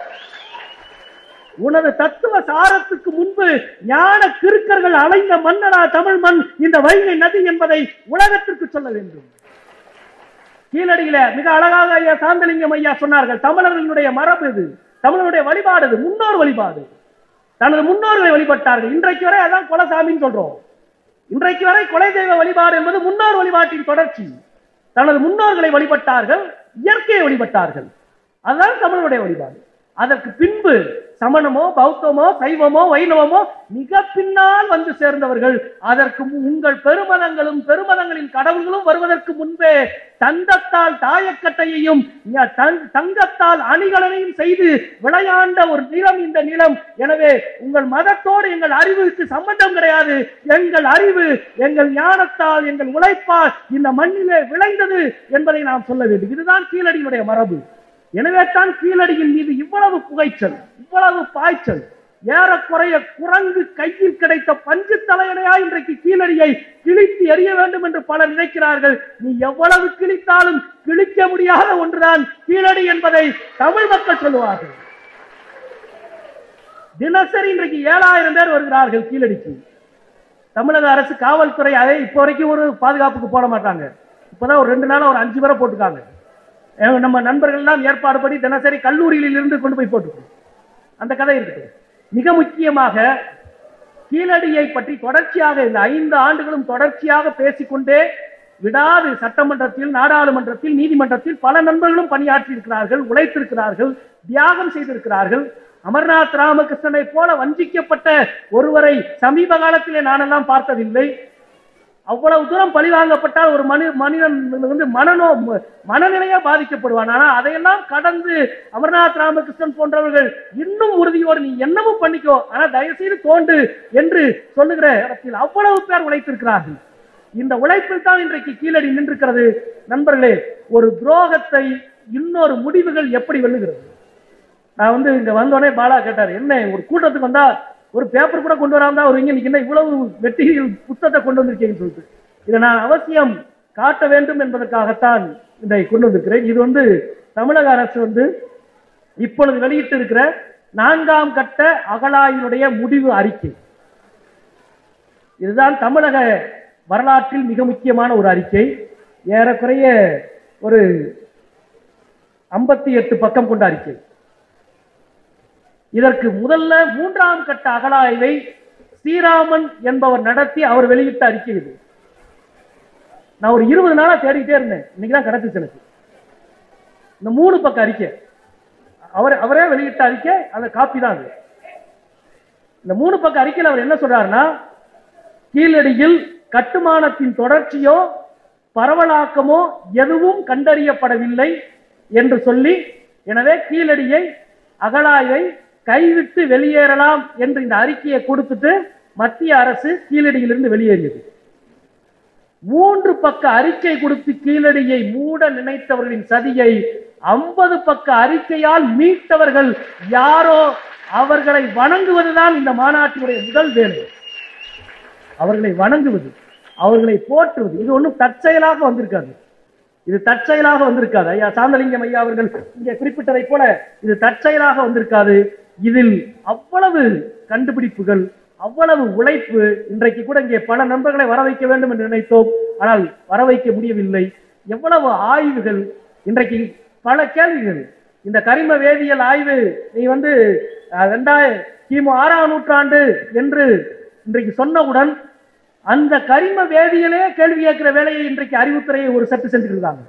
உனது தத்துவ சாரத்துக்கு முன்பு ஞான கிறுக்கர்கள் அலைந்த மன்னரா தமிழ் மண் இந்த வைகை நதி என்பதை உலகத்திற்கு சொல்ல வேண்டும் கீழடியில மிக அழகாக ஐயா சாந்தலிங்கம் ஐயா சொன்னார்கள் தமிழர்களுடைய மரபு இது தமிழருடைய வழிபாடு இது முன்னோர் வழிபாடு தனது முன்னோர்களை வழிபட்டார்கள் இன்றைக்கு வரை அதான் குலசாமின்னு சொல்றோம் இன்றைக்கு வரை குலை தெய்வ வழிபாடு என்பது முன்னோர் வழிபாட்டின் தொடர்ச்சி தனது முன்னோர்களை வழிபட்டார்கள் இயற்கையை வழிபட்டார்கள் அதுதான் தமிழருடைய வழிபாடு அதற்கு பின்பு சமணமோ பௌத்தமோ சைவமோ வைணவமோ மிக பின்னால் வந்து சேர்ந்தவர்கள் அதற்கு மு- உங்கள் பெருமதங்களும் பெருமதங்களின் கடவுள்களும் வருவதற்கு முன்பே தந்தத்தால் தாயக்கட்டையையும் ஞ- தங்- தங்கத்தால் அணிகலனையும் செய்து விளையாண்ட ஒரு நிலம் இந்த நிலம் எனவே உங்கள் மதத்தோடு எங்கள் அறிவுக்கு சம்பந்தம் கிடையாது எங்கள் அறிவு எங்கள் ஞானத்தால் எங்கள் உழைப்பால் இந்த மண்ணிலே விளைந்தது என்பதை நாம் சொல்ல வேண்டும் இதுதான் கீழடியினுடைய மரபு எனவே தான் கீழடியின் மீது இவ்வளவு புகைச்சல் இவ்வளவு பாய்ச்சல் ஏறக்குறைய குரங்கு கையில் கிடைத்த பஞ்சு தலையணையா இன்றைக்கு கீழடியை கிழித்து எறிய வேண்டும் என்று பலர் நினைக்கிறார்கள் நீ எவ்வளவு கிழித்தாலும் கிழிக்க முடியாத ஒன்றுதான் கீழடி என்பதை தமிழ் மக்கள் சொல்லுவார்கள் தினசரி இன்றைக்கு ஏழாயிரம் பேர் வருகிறார்கள் கீழடிக்கு தமிழக அரசு காவல்துறை அதை இப்போ வரைக்கும் ஒரு பாதுகாப்புக்கு போட மாட்டாங்க இப்பதான் ஒரு ரெண்டு நாளா ஒரு அஞ்சு பேரை போட்டுருக்காங்க அஹ் நம்ம நண்பர்கள் எல்லாம் ஏற்பாடு பண்ணி தினசரி கல்லூரியில் இருந்து கொண்டு போய் போட்டுருக்கோம் அந்த கதை இருக்குது மிக முக்கியமாக கீழடியை பற்றி தொடர்ச்சியாக இந்த ஐந்து ஆண்டுகளும் தொடர்ச்சியாக பேசிக்கொண்டே விடாது சட்டமன்றத்தில் நாடாளுமன்றத்தில் நீதிமன்றத்தில் பல நண்பர்களும் பணியாற்றி இருக்கிறார்கள் உழைத்திருக்கிறார்கள் தியாகம் செய்திருக்கிறார்கள் அமர்நாத் ராமகிருஷ்ணனை போல வஞ்சிக்கப்பட்ட ஒருவரை சமீப காலத்திலே நானெல்லாம் பார்த்ததில்லை அவ்வளவு தூரம் பழிவாங்கப்பட்டால் ஒரு மனி மனிதன் வந்து மனநோ மனநிலையா பாதிக்கப்படுவான் ஆனா அதையெல்லாம் கடந்து அமர்நாத் ராமகிருஷ்ணன் போன்றவர்கள் இன்னும் உறுதியோடு நீ என்னமும் பண்ணிக்கோ ஆனா தயவு செய்து தோண்டு என்று சொல்லுகிற இடத்தில் அவ்வளவு பேர் உழைத்திருக்கிறார்கள் இந்த உழைப்பில் தான் இன்றைக்கு கீழடி நின்றிருக்கிறது நண்பர்களே ஒரு துரோகத்தை இன்னொரு முடிவுகள் எப்படி வெல்லுகிறது நான் வந்து இங்க வந்தோடனே பாலா கேட்டார் என்ன ஒரு கூட்டத்துக்கு வந்தா ஒரு பேப்பர் கூட கொண்டு வராம தான் வருவீங்க இன்னைக்கு என்ன இவ்வளவு மெட்டீரியல் புத்தகத்தை கொண்டு வந்திருக்கீங்கன்னு சொல்லிட்டு இதை நான் அவசியம் காட்ட வேண்டும் என்பதற்காகத்தான் இதை கொண்டு வந்திருக்கிறேன் இது வந்து தமிழக அரசு வந்து இப்பொழுது வெளியிட்டு இருக்கிற நான்காம் கட்ட அகழாய்வினுடைய முடிவு அறிக்கை இதுதான் தமிழக வரலாற்றில் மிக முக்கியமான ஒரு அறிக்கை ஏறக்குறைய ஒரு ஐம்பத்தி எட்டு பக்கம் கொண்ட அறிக்கை இதற்கு முதல்ல மூன்றாம் கட்ட அகழாய்வை ஸ்ரீராமன் என்பவர் நடத்தி அவர் வெளியிட்ட அறிக்கை இது நான் ஒரு இருபது நாளா தேடிக்கிட்டே இருந்தேன் இன்னைக்கு தான் கிடைச்சிச்சு எனக்கு இந்த மூணு பக்க அறிக்கை அவர் அவரே வெளியிட்ட அறிக்கை அந்த காப்பி தான் அது இந்த மூணு பக்க அறிக்கையில் அவர் என்ன சொல்றாருன்னா கீழடியில் கட்டுமானத்தின் தொடர்ச்சியோ பரவலாக்கமோ எதுவும் கண்டறியப்படவில்லை என்று சொல்லி எனவே கீழடியை அகழாய்வை கைவிட்டு வெளியேறலாம் என்று இந்த அறிக்கையை கொடுத்துட்டு மத்திய அரசு கீழடியிலிருந்து வெளியேறியது மூன்று பக்க அறிக்கை கொடுத்து கீழடியை மூட நினைத்தவர்களின் சதியை ஐம்பது பக்க அறிக்கையால் மீட்டவர்கள் யாரோ அவர்களை வணங்குவதுதான் இந்த மாநாட்டினுடைய முதல் வேலை அவர்களை வணங்குவது அவர்களை போற்றுவது இது ஒன்றும் தற்செயலாக வந்திருக்காது இது தற்செயலாக வந்திருக்காது ஐயா சாந்தலிங்கம் ஐயா அவர்கள் இங்கே குறிப்பிட்டதை போல இது தற்செயலாக வந்திருக்காது இதில் அவ்வளவு கண்டுபிடிப்புகள் அவ்வளவு உழைப்பு இன்றைக்கு கூட இங்கே பல நண்பர்களை வர வைக்க வேண்டும் என்று நினைத்தோம் ஆனால் வர வைக்க முடியவில்லை எவ்வளவு ஆய்வுகள் இன்றைக்கு பல கேள்விகள் இந்த கரிம வேதியியல் ஆய்வு நீ வந்து அஹ், ரெண்டாய கிமு ஆறாம் நூற்றாண்டு என்று இன்றைக்கு சொன்னவுடன் அந்த கரிம வேதியிலே கேள்வி கேட்கிற வேலையை இன்றைக்கு அறிவுத்துறையை ஒரு சட்டு செஞ்சுருக்காங்க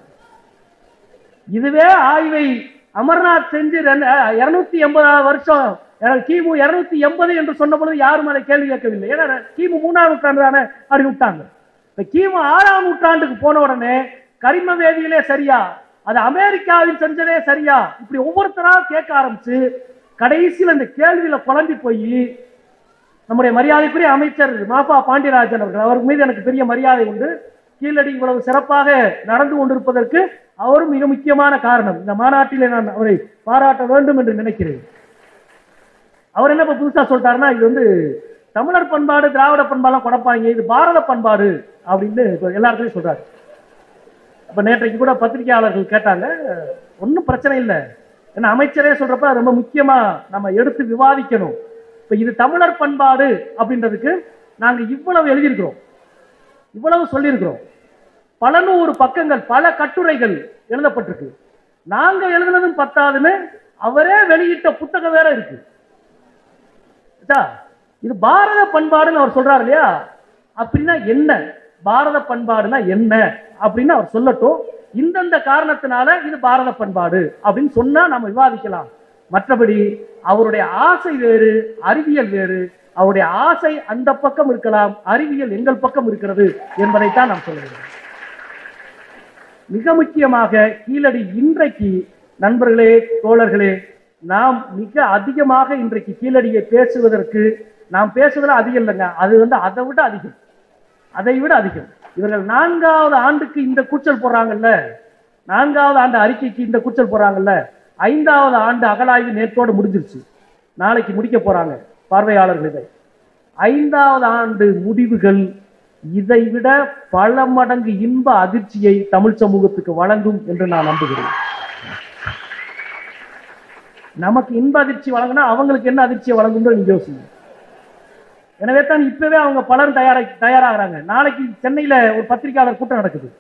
இதுவே ஆய்வை அமர்நாத் செஞ்சு இருநூத்தி எண்பதாவது வருஷம் அஹ், கிமு இருநூத்தி எண்பது என்று சொன்ன பொழுது யாரும் அதை கேள்வி கேட்கவில்லை ஏன்னா கிமு மூணாம் நூற்றாண்டு தானே அப்படி விட்டாங்க இப்ப கிமு ஆறாம் நூற்றாண்டுக்கு போன உடனே கரிம வேதியிலே சரியா அது அமெரிக்காவில் செஞ்சதே சரியா இப்படி ஒவ்வொருத்தரா கேட்க ஆரம்பிச்சு கடைசியில் இந்த கேள்வியில குழம்பி போய் நம்முடைய மரியாதைக்குரிய அமைச்சர் மாபா பாண்டியராஜன் அவர்கள் அவர் மீது எனக்கு பெரிய மரியாதை உண்டு கீழடி இவ்வளவு சிறப்பாக நடந்து கொண்டிருப்பதற்கு அவரும் மிக முக்கியமான காரணம் இந்த மாநாட்டிலே நான் அவரை பாராட்ட வேண்டும் என்று நினைக்கிறேன் அவர் என்ன இப்ப புதுசா சொல்லிட்டாருன்னா இது வந்து தமிழர் பண்பாடு திராவிட பண்பாடுலாம் குழப்பாங்க இது பாரத பண்பாடு அப்படின்னு இப்ப எல்லா இடத்துலயும் சொல்றாரு அப்ப நேற்றைக்கு கூட பத்திரிகையாளர்கள் கேட்டாங்க ஒன்றும் பிரச்சனை இல்லை ஏன்னா அமைச்சரே சொல்றப்ப அது ரொம்ப முக்கியமா நம்ம எடுத்து விவாதிக்கணும் இப்ப இது தமிழர் பண்பாடு அப்படின்றதுக்கு நாங்க இவ்வளவு எழுதியிருக்கிறோம் இவ்வளவு சொல்லியிருக்கிறோம் பல நூறு பக்கங்கள் பல கட்டுரைகள் எழுதப்பட்டிருக்கு நாங்க எழுதுனதும் பத்தாதுன்னு அவரே வெளியிட்ட புத்தகம் வேற இருக்கு ஆச்சா? இது பாரத பண்பாடுன்னு அவர் சொல்றாரு இல்லையா அப்படின்னா என்ன பாரத பண்பாடுனா என்ன அப்படின்னு அவர் சொல்லட்டும் இந்தந்த காரணத்தினால இது பாரத பண்பாடு அப்படின்னு சொன்னா நம்ம விவாதிக்கலாம் மற்றபடி அவருடைய ஆசை வேறு அறிவியல் வேறு அவருடைய ஆசை அந்த பக்கம் இருக்கலாம் அறிவியல் எங்கள் பக்கம் இருக்கிறது என்பதைத்தான் நாம் சொல்ல வேண்டும் மிக முக்கியமாக கீழடி இன்றைக்கு நண்பர்களே தோழர்களே நாம் மிக அதிகமாக இன்றைக்கு கீழடியை பேசுவதற்கு நாம் பேசுவதில் அதிகம் இல்லைங்க அது வந்து அதை விட அதிகம் அதை விட அதிகம் இவர்கள் நான்காவது ஆண்டுக்கு இந்த கூச்சல் போடுறாங்கல்ல நான்காவது ஆண்டு அறிக்கைக்கு இந்த கூச்சல் போடுறாங்கல்ல ஐந்தாவது ஆண்டு அகலாய்வு நேற்றோடு முடிஞ்சிருச்சு நாளைக்கு முடிக்க போறாங்க பார்வையாளர்கள் இதை ஐந்தாவது ஆண்டு முடிவுகள் இதை விட பல மடங்கு இன்ப அதிர்ச்சியை தமிழ் சமூகத்துக்கு வழங்கும் என்று நான் நம்புகிறேன் நமக்கு இன்ப அதிர்ச்சி வழங்கினா அவங்களுக்கு என்ன அதிர்ச்சியை வழங்கும் நீங்க யோசிங்க எனவே தான் இப்பவே அவங்க பலரும் தயாரா தயாராகிறாங்க நாளைக்கு சென்னையில ஒரு பத்திரிகையாளர் கூட்டம் நடக்குது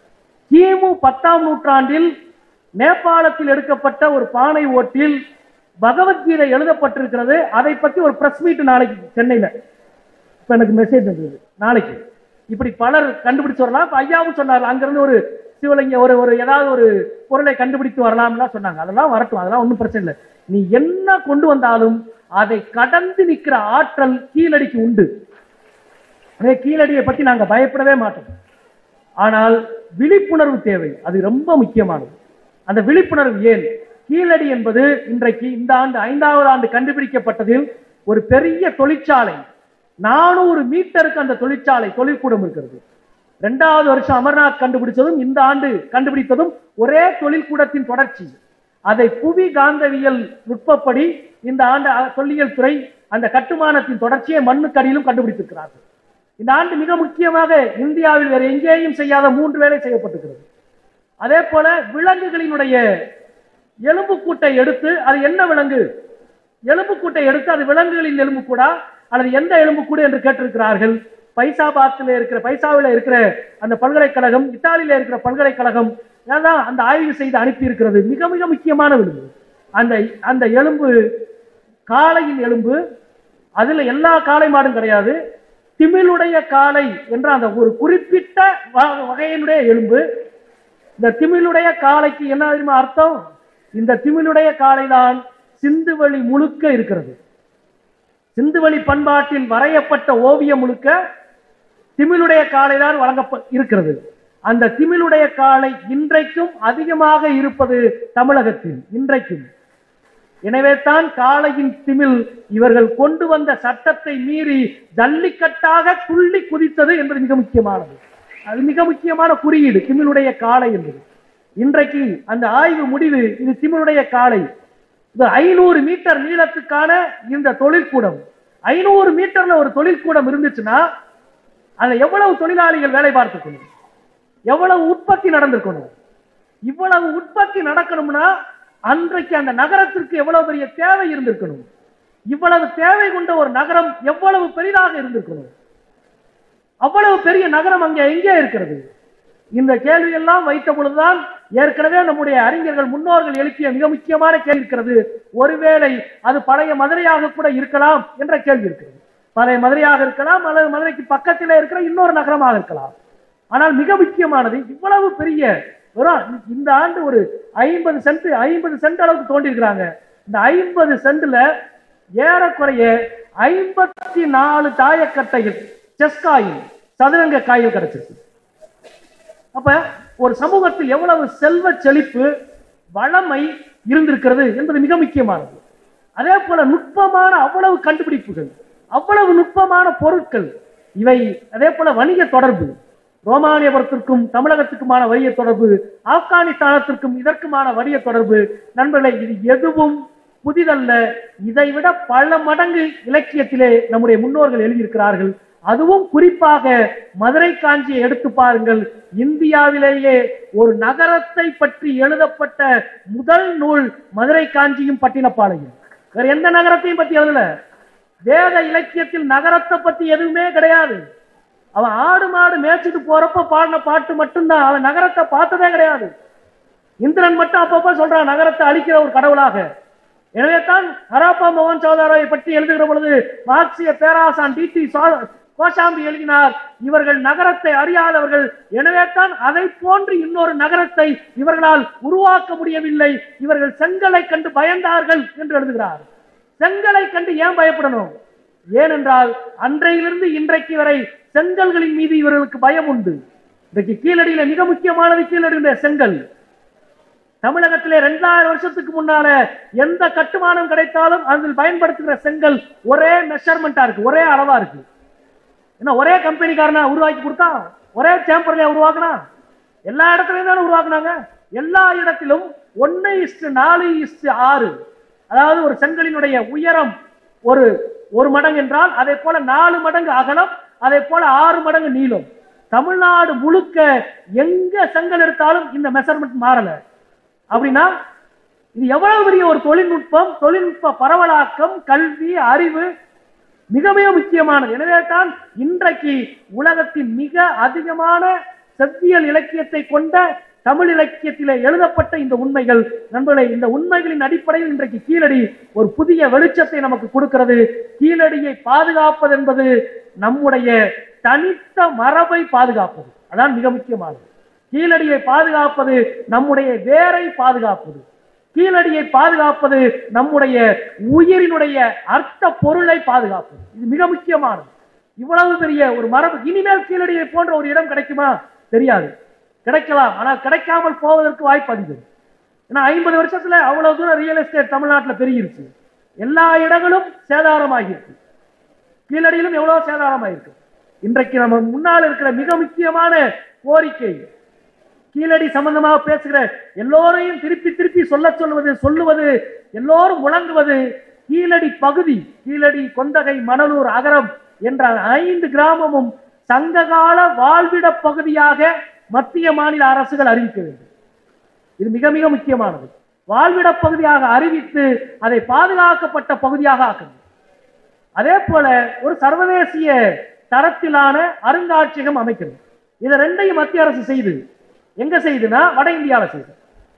கிமு பத்தாம் நூற்றாண்டில் நேபாளத்தில் எடுக்கப்பட்ட ஒரு பானை ஓட்டில் பகவத்கீதை எழுதப்பட்டிருக்கிறது அதை பத்தி ஒரு பிரஸ் மீட் நாளைக்கு சென்னையில இப்ப எனக்கு மெசேஜ் வந்தது நாளைக்கு இப்படி பலர் கண்டுபிடிச்சு வரலாம் இப்ப ஐயாவும் சொன்னார் அங்கிருந்து ஒரு சிவலிங்க ஒரு ஒரு ஏதாவது ஒரு பொருளை கண்டுபிடித்து வரலாம்லாம் சொன்னாங்க அதெல்லாம் வரட்டும் அதெல்லாம் ஒன்றும் பிரச்சனை இல்லை நீ என்ன கொண்டு வந்தாலும் அதை கடந்து நிற்கிற ஆற்றல் கீழடிக்கு உண்டு அதே கீழடியை பத்தி நாங்க பயப்படவே மாட்டோம் ஆனால் விழிப்புணர்வு தேவை அது ரொம்ப முக்கியமானது அந்த விழிப்புணர்வு ஏன் கீழடி என்பது இன்றைக்கு இந்த ஆண்டு ஐந்தாவது ஆண்டு கண்டுபிடிக்கப்பட்டதில் ஒரு பெரிய தொழிற்சாலை நானூறு மீட்டருக்கு அந்த தொழிற்சாலை தொழிற்கூடம் இருக்கிறது இரண்டாவது வருஷம் அமர்நாத் கண்டுபிடிச்சதும் இந்த ஆண்டு கண்டுபிடித்ததும் ஒரே தொழிற்கூடத்தின் தொடர்ச்சி அதை புவி காந்தவியல் நுட்பப்படி இந்த ஆண்டு அ- தொல்லியல் துறை அந்த கட்டுமானத்தின் தொடர்ச்சியை மண்ணுக்கடியிலும் கண்டுபிடித்திருக்கிறார்கள் இந்த ஆண்டு மிக முக்கியமாக இந்தியாவில் வேறு எங்கேயும் செய்யாத மூன்று வேலை செய்யப்பட்டிருக்கிறது அதே போல விலங்குகளினுடைய எலும்புக்கூட்டை எடுத்து அது என்ன விலங்கு எலும்புக்கூட்டை எடுத்து அது விலங்குகளின் எலும்புக்கூடா அல்லது எந்த எலும்புக்கூடு என்று கேட்டிருக்கிறார்கள் பைசாபாத்தில் இருக்கிற பைசாவில் இருக்கிற அந்த பல்கலைக்கழகம் இத்தாலியில இருக்கிற பல்கலைக்கழகம் ஏதான் அந்த ஆய்வு செய்து அனுப்பி இருக்கிறது மிக மிக முக்கியமான விலங்கு அந்த அந்த எலும்பு காளையின் எலும்பு அதுல எல்லா காளை மாடும் கிடையாது திமிழுடைய காளை என்ற அந்த ஒரு குறிப்பிட்ட வ- வகையினுடைய எலும்பு இந்த திமிழுடைய காளைக்கு என்ன தெரியுமா அர்த்தம் இந்த திமிழுடைய காளை தான் சிந்துவெளி முழுக்க இருக்கிறது சிந்துவெளி பண்பாட்டில் வரையப்பட்ட ஓவியம் முழுக்க திமிழுடைய காளை தான் வழங்கப்ப இருக்கிறது அந்த திமிழுடைய காளை இன்றைக்கும் அதிகமாக இருப்பது தமிழகத்தில் இன்றைக்கும் எனவே தான் காளையின் திமில் இவர்கள் கொண்டு வந்த சட்டத்தை மீறி ஜல்லிக்கட்டாக துள்ளி குதித்தது என்பது மிக முக்கியமானது அது மிக முக்கியமான குறியீடு திமிழுடைய காளை என்பது இன்றைக்கு அந்த ஆய்வு முடிவு இது திமிழுடைய காளை இது ஐநூறு மீட்டர் நீளத்துக்கான இந்த தொழிற்கூடம் ஐநூறு மீட்டர்ல ஒரு தொழிற்கூடம் இருந்துச்சுன்னா அதுல எவ்வளவு தொழிலாளிகள் வேலை பார்த்துக்கணும் எவ்வளவு உற்பத்தி நடந்திருக்கணும் இவ்வளவு உற்பத்தி நடக்கணும்னா அன்றைக்கு அந்த நகரத்திற்கு எவ்வளவு பெரிய தேவை இருந்திருக்கணும் இவ்வளவு தேவை கொண்ட ஒரு நகரம் எவ்வளவு பெரிதாக இருந்திருக்கணும் அவ்வளவு பெரிய நகரம் அங்கே எங்கே இருக்கிறது இந்த கேள்வி எல்லாம் வைத்த பொழுதுதான் ஏற்கனவே நம்முடைய அறிஞர்கள் முன்னோர்கள் எழுப்பிய மிக முக்கியமான கேள்வி இருக்கிறது ஒருவேளை அது பழைய மதுரையாக கூட இருக்கலாம் என்ற கேள்வி இருக்கிறது பழைய மதுரையாக இருக்கலாம் அல்லது மதுரைக்கு பக்கத்திலே இருக்கிற இன்னொரு நகரமாக இருக்கலாம் ஆனால் மிக முக்கியமானது இவ்வளவு பெரிய வெறும் இந்த ஆண்டு ஒரு ஐம்பது சென்ட் ஐம்பது சென்ட் அளவுக்கு தோண்டி இருக்கிறாங்க இந்த ஐம்பது சென்ட்ல ஏறக்குறைய ஐம்பத்தி நாலு தாயக்கட்டைகள் செஸ் காயில் சதுரங்க காயில் கிடைச்சிருக்கு அப்ப ஒரு சமூகத்தில் எவ்வளவு செல்வ செழிப்பு வளமை இருந்திருக்கிறது என்பது மிக முக்கியமானது அதே போல நுட்பமான அவ்வளவு கண்டுபிடிப்புகள் அவ்வளவு நுட்பமான பொருட்கள் இவை அதே போல வணிக தொடர்பு ரோமானியபுரத்திற்கும் தமிழகத்துக்குமான வணிக தொடர்பு ஆப்கானிஸ்தானத்திற்கும் இதற்குமான வணிக தொடர்பு நண்பர்களே இது எதுவும் புதிதல்ல இதைவிட பல மடங்கு இலக்கியத்திலே நம்முடைய முன்னோர்கள் எழுதியிருக்கிறார்கள் அதுவும் குறிப்பாக மதுரை காஞ்சியை எடுத்து பாருங்கள் இந்தியாவிலேயே ஒரு நகரத்தை பற்றி எழுதப்பட்ட முதல் நூல் மதுரை காஞ்சியும் பட்டினப்பாளையம் வேற எந்த நகரத்தையும் பத்தி எழுதல வேத இலக்கியத்தில் நகரத்தை பத்தி எதுவுமே கிடையாது அவன் ஆடு மாடு மேய்ச்சிட்டு போறப்ப பாடின பாட்டு மட்டும்தான் அவன் நகரத்தை பார்த்ததே கிடையாது இந்திரன் மட்டும் அப்பப்ப சொல்றான் நகரத்தை அழிக்கிற ஒரு கடவுளாக எனவே தான் ஹராப்பா மோகன் சௌதாராவை பற்றி எழுதுகிற பொழுது மார்க்சிய பேராசான் டி டி கோஷாம்பி எழுதினார் இவர்கள் நகரத்தை அறியாதவர்கள் எனவே தான் அதை போன்று இன்னொரு நகரத்தை இவர்களால் உருவாக்க முடியவில்லை இவர்கள் செங்கலை கண்டு பயந்தார்கள் என்று எழுதுகிறார் செங்கலை கண்டு ஏன் பயப்படணும் ஏனென்றால் அன்றையிலிருந்து இன்றைக்கு வரை செங்கல்களின் மீது இவர்களுக்கு பயம் உண்டு இன்றைக்கு கீழடியில மிக முக்கியமானது கீழடியுடைய செங்கல் தமிழகத்திலே ரெண்டாயிரம் வருஷத்துக்கு முன்னால எந்த கட்டுமானம் கிடைத்தாலும் அதில் பயன்படுத்துகிற செங்கல் ஒரே மெஷர்மெண்டா இருக்கு ஒரே அளவா இருக்கு என்ன ஒரே கம்பெனிக்காரனா உருவாக்கி கொடுத்தா ஒரே சேம்பர்ல உருவாக்குனா எல்லா இடத்துலயும் தானே உருவாக்குனாங்க எல்லா இடத்திலும் ஒன்னு இஸ்டு நாலு இஸ்டு ஆறு அதாவது ஒரு செங்கலினுடைய உயரம் ஒரு ஒரு மடங்கு என்றால் அதே போல நாலு மடங்கு அகலம் அதே போல ஆறு மடங்கு நீளம் தமிழ்நாடு முழுக்க எங்க செங்கல் எடுத்தாலும் இந்த மெஷர்மெண்ட் மாறல அப்படின்னா இது எவ்வளவு பெரிய ஒரு தொழில்நுட்பம் தொழில்நுட்ப பரவலாக்கம் கல்வி அறிவு மிக மிக முக்கியமானது எனவே தான் இன்றைக்கு உலகத்தின் மிக அதிகமான செவ்வியல் இலக்கியத்தை கொண்ட தமிழ் இலக்கியத்திலே எழுதப்பட்ட இந்த உண்மைகள் நண்பர்களே இந்த உண்மைகளின் அடிப்படையில் இன்றைக்கு கீழடி ஒரு புதிய வெளிச்சத்தை நமக்கு கொடுக்கிறது கீழடியை பாதுகாப்பது என்பது நம்முடைய தனித்த மரபை பாதுகாப்பது அதான் மிக முக்கியமானது கீழடியை பாதுகாப்பது நம்முடைய வேரை பாதுகாப்பது கீழடியை பாதுகாப்பது நம்முடைய உயிரினுடைய அர்த்த பொருளை பாதுகாப்பது இது மிக முக்கியமானது இவ்வளவு பெரிய ஒரு மரபு இனிமேல் கீழடியை போன்ற ஒரு இடம் கிடைக்குமா தெரியாது கிடைக்கலாம் ஆனால் கிடைக்காமல் போவதற்கு வாய்ப்பு அதிகம் ஏன்னா ஐம்பது வருஷத்துல அவ்வளவு தூரம் ரியல் எஸ்டேட் தமிழ்நாட்டில் பெருகிருச்சு எல்லா இடங்களும் சேதாரமாகிருக்கு கீழடியிலும் எவ்வளவு சேதாரமாயிருக்கு இன்றைக்கு நம்ம முன்னால் இருக்கிற மிக முக்கியமான கோரிக்கை கீழடி சம்பந்தமாக பேசுகிற எல்லோரையும் திருப்பி திருப்பி சொல்ல சொல்லுவது சொல்லுவது எல்லோரும் முழங்குவது கீழடி பகுதி கீழடி கொந்தகை மணலூர் அகரம் என்ற ஐந்து கிராமமும் சங்ககால வாழ்விட பகுதியாக மத்திய மாநில அரசுகள் அறிவிக்க வேண்டும் இது மிக மிக முக்கியமானது வாழ்விட பகுதியாக அறிவித்து அதை பாதுகாக்கப்பட்ட பகுதியாக ஆக்கணும் அதே போல ஒரு சர்வதேசிய தரத்திலான அருங்காட்சியகம் அமைக்கணும் இதை ரெண்டையும் மத்திய அரசு செய்து எங்க செய்யுதுன்னா வட இந்தியாவில் செய்யுது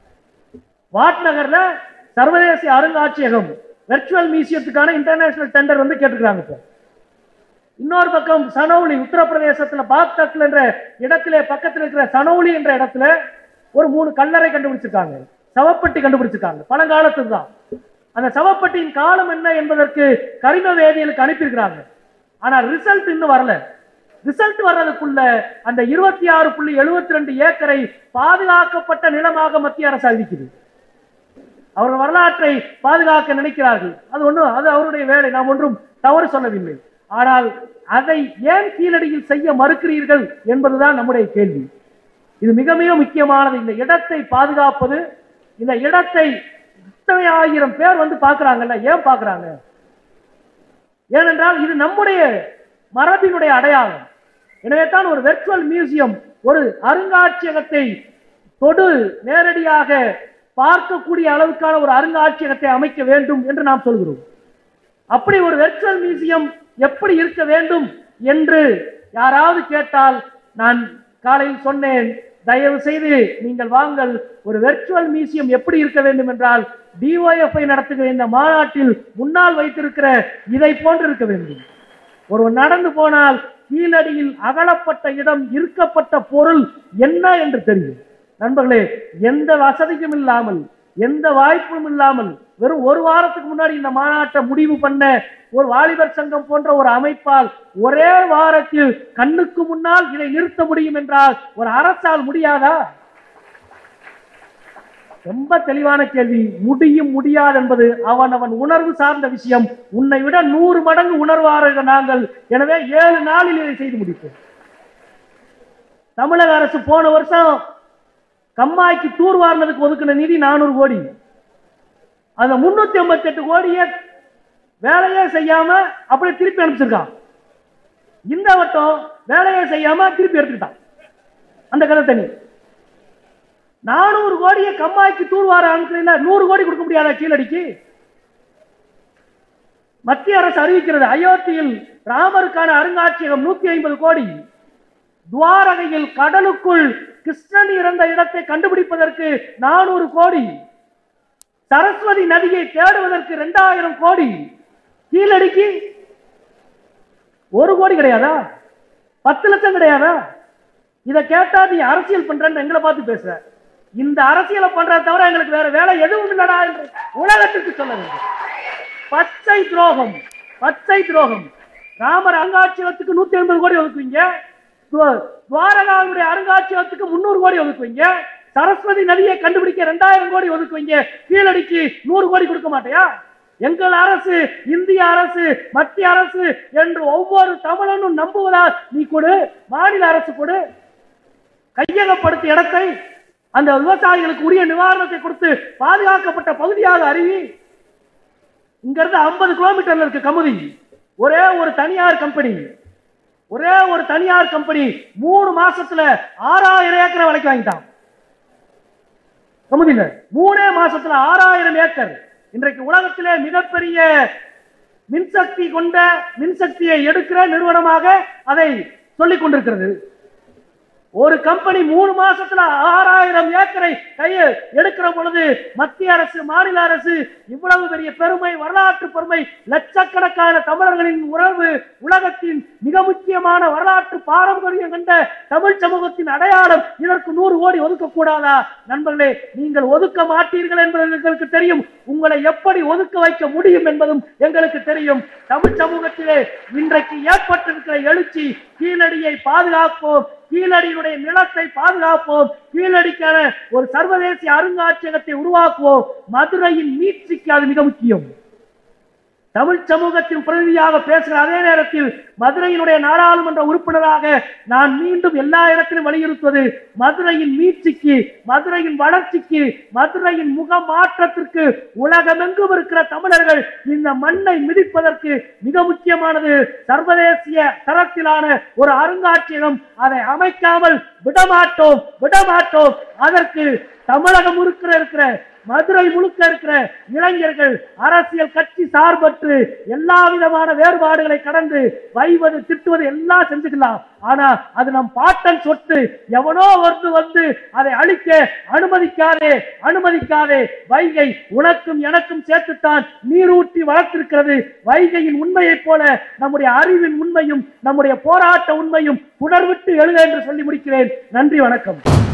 வாட் நகர்ல சர்வதேச அருங்காட்சியகம் வெர்ச்சுவல் மியூசியத்துக்கான இன்டர்நேஷனல் டெண்டர் வந்து கேட்டுக்கிறாங்க இப்போ இன்னொரு பக்கம் சனௌலி உத்தரப்பிரதேசத்துல பாக்தக்ல என்ற இடத்திலே பக்கத்தில் இருக்கிற சனௌலி என்ற இடத்துல ஒரு மூணு கல்லறை கண்டுபிடிச்சிருக்காங்க சவப்பட்டி கண்டுபிடிச்சிருக்காங்க பழங்காலத்து தான் அந்த சவப்பட்டியின் காலம் என்ன என்பதற்கு கரிம வேதியியலுக்கு அனுப்பியிருக்கிறாங்க ஆனா ரிசல்ட் இன்னும் வரல ரிசல்ட் வர்றதுக்குள்ள அந்த இருபத்தி ஆறு புள்ளி எழுபத்தி ரெண்டு ஏக்கரை பாதுகாக்கப்பட்ட நிலமாக மத்திய அரசு அறிவிக்குது அவர்கள் வரலாற்றை பாதுகாக்க நினைக்கிறார்கள் அது ஒன்றும் அது அவருடைய வேலை நாம் ஒன்றும் தவறு சொல்லவில்லை ஆனால் அதை ஏன் கீழடியில் செய்ய மறுக்கிறீர்கள் என்பதுதான் நம்முடைய கேள்வி இது மிக மிக முக்கியமானது இந்த இடத்தை பாதுகாப்பது இந்த இடத்தை இத்தனை ஆயிரம் பேர் வந்து பார்க்கறாங்கல்ல ஏன் பார்க்கறாங்க ஏனென்றால் இது நம்முடைய மரபினுடைய அடையாளம் எனவே தான் ஒரு வெர்ச்சுவல் மியூசியம் ஒரு அருங்காட்சியகத்தை தொடு நேரடியாக பார்க்கக்கூடிய அளவுக்கான ஒரு அருங்காட்சியகத்தை அமைக்க வேண்டும் என்று நாம் சொல்கிறோம் அப்படி ஒரு வெர்ச்சுவல் மியூசியம் எப்படி இருக்க வேண்டும் என்று யாராவது கேட்டால் நான் காலையில் சொன்னேன் தயவு செய்து நீங்கள் வாங்கள் ஒரு வெர்ச்சுவல் மியூசியம் எப்படி இருக்க வேண்டும் என்றால் டிஒஎஃப்ஐ நடத்துகிற இந்த மாநாட்டில் முன்னால் வைத்திருக்கிற இதை போன்று இருக்க வேண்டும் ஒருவன் நடந்து போனால் கீழடியில் அகலப்பட்ட இடம் இருக்கப்பட்ட பொருள் என்ன என்று தெரியும் நண்பர்களே எந்த வசதியும் இல்லாமல் எந்த வாய்ப்பும் இல்லாமல் வெறும் ஒரு வாரத்துக்கு முன்னாடி இந்த மாநாட்டை முடிவு பண்ண ஒரு வாலிபர் சங்கம் போன்ற ஒரு அமைப்பால் ஒரே வாரத்தில் கண்ணுக்கு முன்னால் இதை நிறுத்த முடியும் என்றால் ஒரு அரசால் முடியாதா ரொம்ப தெளிவான கேள்வி முடியும் முடியாது என்பது அவன் அவன் உணர்வு சார்ந்த விஷயம் உன்னை விட நூறு மடங்கு உணர்வார்கள் நாங்கள் எனவே ஏழு நாளில் இதை செய்து முடிப்போம் தமிழக அரசு போன வருஷம் கம்மாய்க்கு தூர்வாரினதுக்கு ஒதுக்கின நிதி நானூறு கோடி அந்த முன்னூத்தி ஐம்பத்தி எட்டு கோடியை வேலையே செய்யாம அப்படியே திருப்பி அனுப்பிச்சிருக்கான் இந்த வட்டம் வேலையே செய்யாம திருப்பி எடுத்துக்கிட்டான் அந்த கதை தண்ணி நானூறு கோடியை கம்மாய்க்கு தூர்வார அனுப்பல நூறு கோடி கொடுக்க முடியாதா கீழடிக்கு மத்திய அரசு அறிவிக்கிறது அயோத்தியில் ராமருக்கான அருங்காட்சியகம் நூத்தி ஐம்பது கோடி துவாரகையில் கடலுக்குள் கிருஷ்ணன் இறந்த இடத்தை கண்டுபிடிப்பதற்கு நானூறு கோடி சரஸ்வதி நதியை தேடுவதற்கு இரண்டாயிரம் கோடி கீழடிக்கு ஒரு கோடி கிடையாதா பத்து லட்சம் கிடையாதா இதை கேட்டா நீ அரசியல் பண்றன்னு எங்களை பார்த்து பேசுற இந்த அரசியலை பண்றத தவிர எங்களுக்கு வேற வேலை எதுவும் இல்லடா என்று உலகத்துக்கு சொல்ல வேண்டும் பச்சை துரோகம் பச்சை துரோகம் ராமர் அருங்காட்சியகத்துக்கு நூத்தி ஐம்பது கோடி ஒதுக்குவீங்க துவ- துவாரகாவுடைய அருங்காட்சியகத்துக்கு முன்னூறு கோடி ஒதுக்குவீங்க சரஸ்வதி நதியை கண்டுபிடிக்க ரெண்டாயிரம் கோடி ஒதுக்குவீங்க கீழடிக்கு நூறு கோடி கொடுக்க மாட்டியா எங்கள் அரசு இந்திய அரசு மத்திய அரசு என்று ஒவ்வொரு தமிழனும் நம்புவதால் நீ கொடு மாநில அரசு கொடு கையகப்படுத்திய இடத்தை அந்த விவசாயிகளுக்கு உரிய நிவாரணத்தை கொடுத்து பாதுகாக்கப்பட்ட பகுதியாக அறிவி இங்க இருந்து ஐம்பது கிலோமீட்டர்ல இருக்கு கமுதி ஒரே ஒரு தனியார் கம்பெனி ஒரே ஒரு தனியார் கம்பெனி மூணு மாசத்துல ஆறாயிரம் ஏக்கரை விலைக்கு வாங்கிட்டான் கமுதியில மூணே மாசத்துல ஆறாயிரம் ஏக்கர் இன்றைக்கு உலகத்திலே மிகப்பெரிய மின்சக்தி கொண்ட மின்சக்தியை எடுக்கிற நிறுவனமாக அதை சொல்லிக் கொண்டிருக்கிறது ஒரு கம்பெனி மூணு மாசத்துல ஆறாயிரம் ஏக்கரை கைய எடுக்கிற பொழுது மத்திய அரசு மாநில அரசு இவ்வளவு பெரிய பெருமை வரலாற்று பெருமை லட்சக்கணக்கான தமிழர்களின் உறவு உலகத்தின் மிக முக்கியமான வரலாற்று பாரம்பரியம் கண்ட தமிழ் சமூகத்தின் அடையாளம் இதற்கு நூறு கோடி ஒதுக்க கூடாதா நண்பர்களே நீங்கள் ஒதுக்க மாட்டீர்கள் என்பது எங்களுக்கு தெரியும் உங்களை எப்படி ஒதுக்க வைக்க முடியும் என்பதும் எங்களுக்கு தெரியும் தமிழ் சமூகத்திலே இன்றைக்கு ஏற்பட்டிருக்கிற எழுச்சி கீழடியை பாதுகாப்போம் கீழடியினுடைய நிலத்தை பாதுகாப்போம் கீழடிக்கான ஒரு சர்வதேச அருங்காட்சியகத்தை உருவாக்குவோம் மதுரையின் மீட்சிக்கு அது மிக முக்கியம் தமிழ் சமூகத்தின் பிரதிநிதியாக பேசுகிற அதே நேரத்தில் மதுரையினுடைய நாடாளுமன்ற உறுப்பினராக நான் மீண்டும் எல்லா இடத்திலும் வலியுறுத்துவது மதுரையின் மீட்சிக்கு மதுரையின் வளர்ச்சிக்கு மதுரையின் முக மாற்றத்திற்கு உலகமெங்கும் இருக்கிற தமிழர்கள் இந்த மண்ணை மிதிப்பதற்கு மிக முக்கியமானது சர்வதேசிய தரத்திலான ஒரு அருங்காட்சியகம் அதை அமைக்காமல் விடமாட்டோம் விடமாட்டோம் அதற்கு தமிழகம் முழுக்க இருக்கிற மதுரை முழுக்க இருக்கிற இளைஞர்கள் அரசியல் கட்சி சார்பற்று எல்லா விதமான வேறுபாடுகளை கடந்து வைவது திட்டுவது எல்லாம் செஞ்சுக்கலாம் ஆனா அது நம் பாட்டன் சொத்து எவனோ வந்து வந்து அதை அழிக்க அனுமதிக்காதே அனுமதிக்காதே வைகை உனக்கும் எனக்கும் சேர்த்துத்தான் நீரூற்றி வளர்த்திருக்கிறது வைகையின் உண்மையைப் போல நம்முடைய அறிவின் உண்மையும் நம்முடைய போராட்ட உண்மையும் உணர்விட்டு எழுத என்று சொல்லி முடிக்கிறேன் நன்றி வணக்கம்